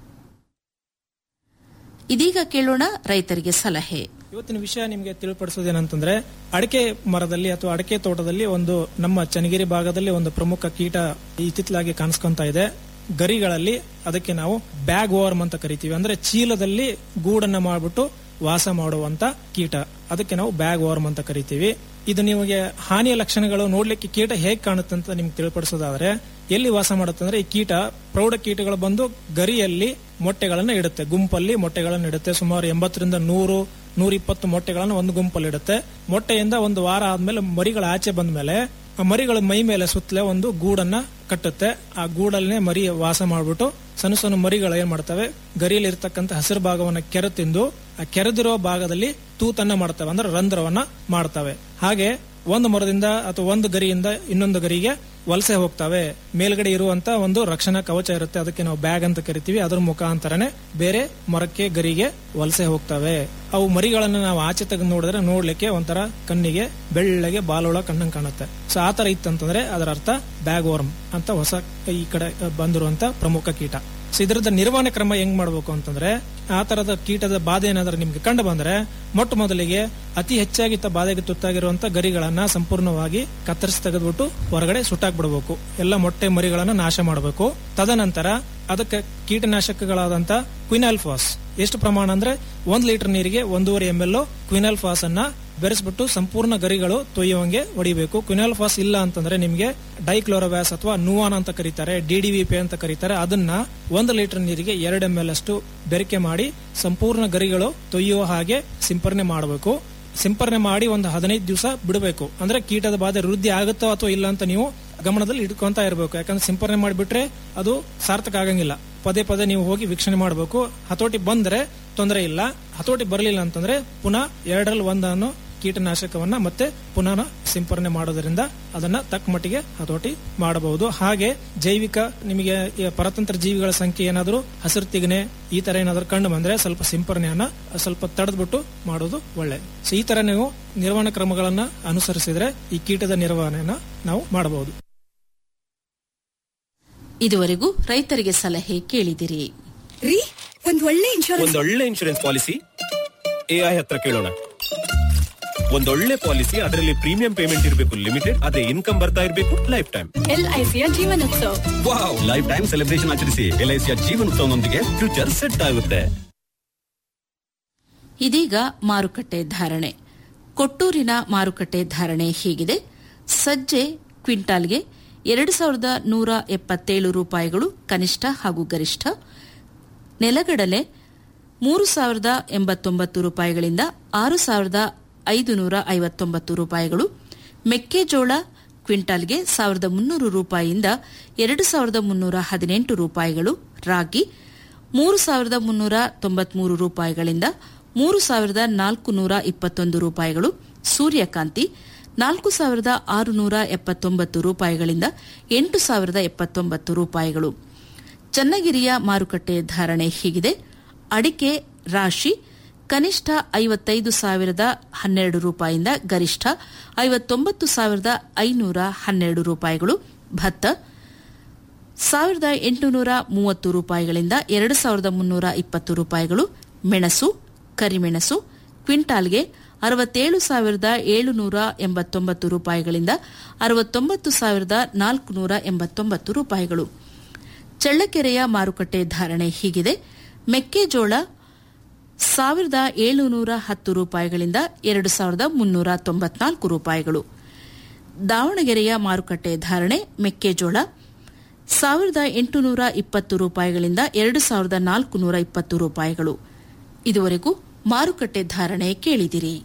ಇದೀಗ ಕೇಳೋಣ ರೈತರಿಗೆ ಸಲಹೆ ಇವತ್ತಿನ ವಿಷಯ ನಿಮಗೆ ತಿಳಿಪಡಿಸೋದೇನಂತಂದ್ರೆ ಅಡಿಕೆ ಮರದಲ್ಲಿ ಅಥವಾ ಅಡಿಕೆ ತೋಟದಲ್ಲಿ ಒಂದು ನಮ್ಮ ಚನ್ನಗಿರಿ ಭಾಗದಲ್ಲಿ ಒಂದು ಪ್ರಮುಖ ಕೀಟ ಇತ್ತಿತ್ತಲಾಗಿ ಕಾಣಿಸ್ಕೊಂತ ಇದೆ ಗರಿಗಳಲ್ಲಿ ಅದಕ್ಕೆ ನಾವು ಬ್ಯಾಗ್ ವಾರ್ಮ್ ಅಂತ ಕರಿತೀವಿ ಅಂದ್ರೆ ಚೀಲದಲ್ಲಿ ಗೂಡನ್ನ ಮಾಡ್ಬಿಟ್ಟು ವಾಸ ಮಾಡುವಂತ ಕೀಟ ಅದಕ್ಕೆ ನಾವು ಬ್ಯಾಗ್ ವಾರ್ಮ್ ಅಂತ ಕರಿತೀವಿ ಇದು ನಿಮಗೆ ಹಾನಿಯ ಲಕ್ಷಣಗಳು ನೋಡ್ಲಿಕ್ಕೆ ಕೀಟ ಹೇಗೆ ಕಾಣುತ್ತೆ ಅಂತ ನಿಮ್ಗೆ ತಿಳಿಪಡಿಸೋದಾದ್ರೆ ಎಲ್ಲಿ ವಾಸ ಮಾಡುತ್ತೆ ಅಂದ್ರೆ ಈ ಕೀಟ ಪ್ರೌಢ ಕೀಟಗಳು ಬಂದು ಗರಿಯಲ್ಲಿ ಮೊಟ್ಟೆಗಳನ್ನ ಇಡುತ್ತೆ ಗುಂಪಲ್ಲಿ ಮೊಟ್ಟೆಗಳನ್ನ ಇಡುತ್ತೆ ಸುಮಾರು ಎಂಬತ್ತರಿಂದ ನೂರು ನೂರ ಇಪ್ಪತ್ತು ಮೊಟ್ಟೆಗಳನ್ನ ಒಂದು ಗುಂಪಲ್ಲಿ ಇಡುತ್ತೆ ಮೊಟ್ಟೆಯಿಂದ ಒಂದು ವಾರ ಆದ್ಮೇಲೆ ಮರಿಗಳ ಆಚೆ ಬಂದ್ಮೇಲೆ ಆ ಮರಿಗಳ ಮೈ ಮೇಲೆ ಸುತ್ತಲೇ ಒಂದು ಗೂಡನ್ನ ಕಟ್ಟುತ್ತೆ ಆ ಗೂಡಲ್ಲೇ ಮರಿ ವಾಸ ಮಾಡ್ಬಿಟ್ಟು ಸಣ್ಣ ಸಣ್ಣ ಮರಿಗಳು ಏನ್ ಮಾಡ್ತವೆ ಗರಿಯಲ್ಲಿ ಇರ್ತಕ್ಕಂಥ ಹಸಿರು ಭಾಗವನ್ನ ಕೆರೆ ತಿಂದು ಆ ಕೆರೆದಿರೋ ಭಾಗದಲ್ಲಿ ತೂತನ್ನ ಮಾಡ್ತವೆ ಅಂದ್ರೆ ರಂಧ್ರವನ್ನ ಮಾಡ್ತವೆ ಹಾಗೆ ಒಂದು ಮರದಿಂದ ಅಥವಾ ಒಂದು ಗರಿಯಿಂದ ಇನ್ನೊಂದು ಗರಿಗೆ ವಲಸೆ ಹೋಗ್ತವೆ ಮೇಲ್ಗಡೆ ಇರುವಂತ ಒಂದು ರಕ್ಷಣಾ ಕವಚ ಇರುತ್ತೆ ಅದಕ್ಕೆ ನಾವು ಬ್ಯಾಗ್ ಅಂತ ಕರಿತೀವಿ ಅದ್ರ ಮುಖಾಂತರನೇ ಬೇರೆ ಮರಕ್ಕೆ ಗರಿಗೆ ವಲಸೆ ಹೋಗ್ತವೆ ಅವು ಮರಿಗಳನ್ನ ನಾವು ಆಚೆ ತೆಗೆದು ನೋಡಿದ್ರೆ ನೋಡ್ಲಿಕ್ಕೆ ಒಂಥರ ಕಣ್ಣಿಗೆ ಬೆಳ್ಳಗೆ ಬಾಲೋಳ ಕಣ್ಣಂಗ್ ಕಾಣುತ್ತೆ ಸೊ ಆತರ ಇತ್ತಂತಂದ್ರೆ ಅದರ ಅರ್ಥ ಬ್ಯಾಗ್ ವರ್ಮ್ ಅಂತ ಹೊಸ ಈ ಕಡೆ ಬಂದಿರುವಂತ ಪ್ರಮುಖ ಕೀಟ ಸೊ ಇದರದ ನಿರ್ವಹಣೆ ಕ್ರಮ ಹೆಂಗ್ ಮಾಡ್ಬೇಕು ಅಂತಂದ್ರೆ ಆ ತರದ ಕೀಟದ ಬಾಧೆ ಏನಾದ್ರೂ ನಿಮ್ಗೆ ಕಂಡು ಬಂದ್ರೆ ಮೊಟ್ಟ ಮೊದಲಿಗೆ ಅತಿ ಹೆಚ್ಚಾಗಿ ತ- ಬಾಧೆಗೆ ತುತ್ತಾಗಿರುವಂತ ಗರಿಗಳನ್ನ ಸಂಪೂರ್ಣವಾಗಿ ಕತ್ತರಿಸಿ ತೆಗೆದ್ಬಿಟ್ಟು ಹೊರಗಡೆ ಸುಟ್ಟಾಕ್ಬಿಡ್ಬೇಕು ಎಲ್ಲ ಮೊಟ್ಟೆ ಮರಿಗಳನ್ನ ನಾಶ ಮಾಡಬೇಕು ತದನಂತರ ಅದಕ್ಕೆ ಕೀಟನಾಶಕಗಳಾದಂತ ಕ್ವಿನಾಲ್ಫಾಸ್ ಎಷ್ಟು ಪ್ರಮಾಣ ಅಂದ್ರೆ ಒಂದ್ ಲೀಟರ್ ನೀರಿಗೆ ಒಂದೂವರೆ ಎಂ ಎಲ್ ಕ್ವಿನಲ್ ಫಾಸ್ ಅನ್ನ ಬೆರೆಸ್ಬಿಟ್ಟು ಸಂಪೂರ್ಣ ಗರಿಗಳು ತೊಯ್ಯುವಂಗೆ ಹೊಡಿಬೇಕು ಕ್ವಿನಲ್ ಫಾಸ್ ಇಲ್ಲ ಅಂತಂದ್ರೆ ನಿಮಗೆ ಡೈಕ್ಲೋರೋವ್ಯಾಸ್ ಅಥವಾ ನುವಾನ್ ಅಂತ ಕರೀತಾರೆ ಡಿಡಿವಿಪಿ ಅಂತ ಕರೀತಾರೆ ಅದನ್ನ ಒಂದು ಲೀಟರ್ ನೀರಿಗೆ ಎರಡು ಎಂ ಎಲ್ ಅಷ್ಟು ಬೆರಕೆ ಮಾಡಿ ಸಂಪೂರ್ಣ ಗರಿಗಳು ತೊಯ್ಯುವ ಹಾಗೆ ಸಿಂಪರಣೆ ಮಾಡಬೇಕು ಸಿಂಪರಣೆ ಮಾಡಿ ಒಂದು ಹದಿನೈದು ದಿವಸ ಬಿಡಬೇಕು ಅಂದ್ರೆ ಕೀಟದ ಬಾಧೆ ವೃದ್ಧಿ ಆಗುತ್ತೋ ಅಥವಾ ಇಲ್ಲ ಅಂತ ನೀವು ಗಮನದಲ್ಲಿ ಇಟ್ಕೊಂತ ಇರಬೇಕು ಯಾಕಂದ್ರೆ ಸಿಂಪರಣೆ ಮಾಡಿಬಿಟ್ರೆ ಅದು ಸಾರ್ಥಕ ಆಗಂಗಿಲ್ಲ ಪದೇ ಪದೇ ನೀವು ಹೋಗಿ ವೀಕ್ಷಣೆ ಮಾಡಬೇಕು ಹತೋಟಿ ಬಂದ್ರೆ ತೊಂದರೆ ಇಲ್ಲ ಹತೋಟಿ ಬರಲಿಲ್ಲ ಅಂತಂದ್ರೆ ಪುನಃ ಎರಡರಲ್ಲಿ ಒಂದನ್ನು ಕೀಟನಾಶಕವನ್ನ ಮತ್ತೆ ಪುನಃ ಸಿಂಪರಣೆ ಮಾಡೋದ್ರಿಂದ ಅದನ್ನ ತಕ್ಕ ಮಟ್ಟಿಗೆ ಹತೋಟಿ ಮಾಡಬಹುದು ಹಾಗೆ ಜೈವಿಕ ನಿಮಗೆ ಈ ಪರತಂತ್ರ ಜೀವಿಗಳ ಸಂಖ್ಯೆ ಏನಾದರೂ ಹಸಿರು ತಿಗಣೆ ಈ ತರ ಏನಾದರೂ ಕಂಡು ಬಂದ್ರೆ ಸ್ವಲ್ಪ ಸಿಂಪರಣೆಯನ್ನ ಸ್ವಲ್ಪ ತಡೆದ್ಬಿಟ್ಟು ಮಾಡೋದು ಒಳ್ಳೆ ಸೊ ಈ ತರ ನೀವು ನಿರ್ವಹಣಾ ಕ್ರಮಗಳನ್ನ ಅನುಸರಿಸಿದ್ರೆ ಈ ಕೀಟದ ನಿರ್ವಹಣೆಯನ್ನ ನಾವು ಮಾಡಬಹುದು ಇದುವರೆಗೂ ರೈತರಿಗೆ ಸಲಹೆ ಕೇಳಿದಿರಿ ರೀ ಒಂದ್ ಒಳ್ಳೆ ಇನ್ಶೂರೆನ್ಸ್ ಒಂದೊಳ್ಳೆ ಇನ್ಶೂರೆನ್ಸ್ ಪಾಲಿಸಿ ಎಐ ಹತ್ರ ಕೇಳೋಣ ಒಂದೊಳ್ಳೆ ಪಾಲಿಸಿ ಅದರಲ್ಲಿ ಪ್ರೀಮಿಯಂ ಪೇಮೆಂಟ್ ಇರಬೇಕು ಲಿಮಿಟೆಡ್ ಅದೇ ಇನ್ಕಮ್ ಬರ್ತಾ ಇರಬೇಕು ಲೈಫ್ ಟೈಮ್ ಎಲ್ಐಸಿಯ Jeevan Utsav wow life time celebration ಆಚರಿಸಿ ಎಲ್ಐಸಿಯ ಜೀವನೋತ್ಸವನೊಂದಿಗೆ ಫ್ಯೂಚರ್ ಸೆಟ್ ಆಗುತ್ತೆ ಇದೀಗ ಮಾರುಕಟ್ಟೆ ಧಾರಣೆ ಕೊಟ್ಟೂರಿನ ಮಾರುಕಟ್ಟೆ ಧಾರಣೆ ಹೀಗಿದೆ ಸಜ್ಜೆ ಕ್ವಿಂಟಾಲ್ಗೆ ಎರಡು ಸಾವಿರದ ನೂರ ಎಪ್ಪತ್ತೇಳು ರೂಪಾಯಿಗಳು ಕನಿಷ್ಠ ಹಾಗೂ ಗರಿಷ್ಠ ನೆಲಗಡಲೆ ಮೂರು ಸಾವಿರದ ಎಂಬತ್ತೊಂಬತ್ತು ರೂಪಾಯಿಗಳಿಂದ ಆರು ಸಾವಿರದ ಐದು ನೂರ ಐವತ್ತೊಂಬತ್ತು ರೂಪಾಯಿಗಳು ಮೆಕ್ಕೆಜೋಳ ಕ್ವಿಂಟಾಲ್ಗೆ ಸಾವಿರದ ಮುನ್ನೂರು ರೂಪಾಯಿಯಿಂದ ಎರಡು ಸಾವಿರದ ಮುನ್ನೂರ ಹದಿನೆಂಟು ರೂಪಾಯಿಗಳು ರಾಗಿ ಮೂರು ಸಾವಿರದ ಮುನ್ನೂರ ತೊಂಬತ್ಮೂರು ರೂಪಾಯಿಗಳಿಂದ ಮೂರು ಸಾವಿರದ ನಾಲ್ಕು ನೂರ ಇಪ್ಪತ್ತೊಂದು ರೂಪಾಯಿಗಳು ಸೂರ್ಯಕಾಂತಿ ನಾಲ್ಕು ಸಾವಿರದ ಆರುನೂರ ಎಪ್ಪತ್ತೊಂಬತ್ತು ರೂಪಾಯಿಗಳಿಂದ ಎಂಟು ಸಾವಿರದ ಎಪ್ಪತ್ತೊಂಬತ್ತು ರೂಪಾಯಿಗಳು ಚನ್ನಗಿರಿಯ ಮಾರುಕಟ್ಟೆ ಧಾರಣೆ ಹೀಗಿದೆ ಅಡಿಕೆ ರಾಶಿ ಕನಿಷ್ಠ ಐವತ್ತೈದು ಸಾವಿರದ ಹನ್ನೆರಡು ರೂಪಾಯಿಯಿಂದ ಗರಿಷ್ಠ ಐವತ್ತೊಂಬತ್ತು ಸಾವಿರದ ಐನೂರ ಹನ್ನೆರಡು ರೂಪಾಯಿಗಳು ಭತ್ತ ಸಾವಿರದ ಎಂಟುನೂರ ಮೂವತ್ತು ರೂಪಾಯಿಗಳಿಂದ ಎರಡು ಸಾವಿರದ ಮುನ್ನೂರ ಇಪ್ಪತ್ತು ರೂಪಾಯಿಗಳು ಮೆಣಸು ಕರಿಮೆಣಸು ಕ್ವಿಂಟಾಲ್ಗೆ ಅರವತ್ತೇಳು ಸಾವಿರದ ಏಳುನೂರ ಎಂಬತ್ತೊಂಬತ್ತು ರೂಪಾಯಿಗಳಿಂದ ಅರವತ್ತೊಂಬತ್ತು ಸಾವಿರದ ನಾಲ್ಕುನೂರ ಎಂಬತ್ತೊಂಬತ್ತು ರೂಪಾಯಿಗಳು ಚಳ್ಳಕೆರೆಯ ಮಾರುಕಟ್ಟೆ ಧಾರಣೆ ಹೀಗಿದೆ ಮೆಕ್ಕೆಜೋಳ ಸಾವಿರದ ಏಳುನೂರ ಹತ್ತು ರೂಪಾಯಿಗಳಿಂದ ಎರಡು ಸಾವಿರದ ಮುನ್ನೂರ ತೊಂಬತ್ನಾಲ್ಕು ರೂಪಾಯಿಗಳು ದಾವಣಗೆರೆಯ ಮಾರುಕಟ್ಟೆ ಧಾರಣೆ ಮೆಕ್ಕೆಜೋಳ ಸಾವಿರದ ಎಂಟುನೂರ ಇಪ್ಪತ್ತು ರೂಪಾಯಿಗಳಿಂದ ಎರಡು ಸಾವಿರದ ನಾಲ್ಕುನೂರ ಇಪ್ಪತ್ತು ರೂಪಾಯಿಗಳು ಇದುವರೆಗೂ ಮಾರುಕಟ್ಟೆ ಧಾರಣೆ ಕೇಳಿದಿರಿ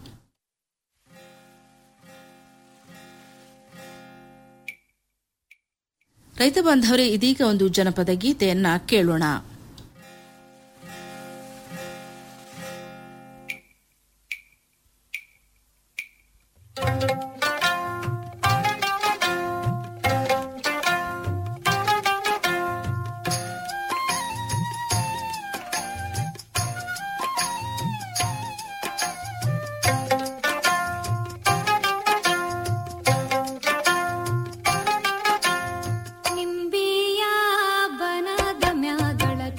ರೈತ ಬಾಂಧವರೇ ಇದೀಗ ಒಂದು ಜನಪದ ಗೀತೆಯನ್ನ ಕೇಳೋಣ ನಿಂಬಿಯ ಬನದ ಮ್ಯಾಗಳ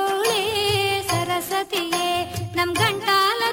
ಬಂದೋಳೆ ಸರಸ್ವತಿಯೇ ನಮ್ ಗಂಟಾಲ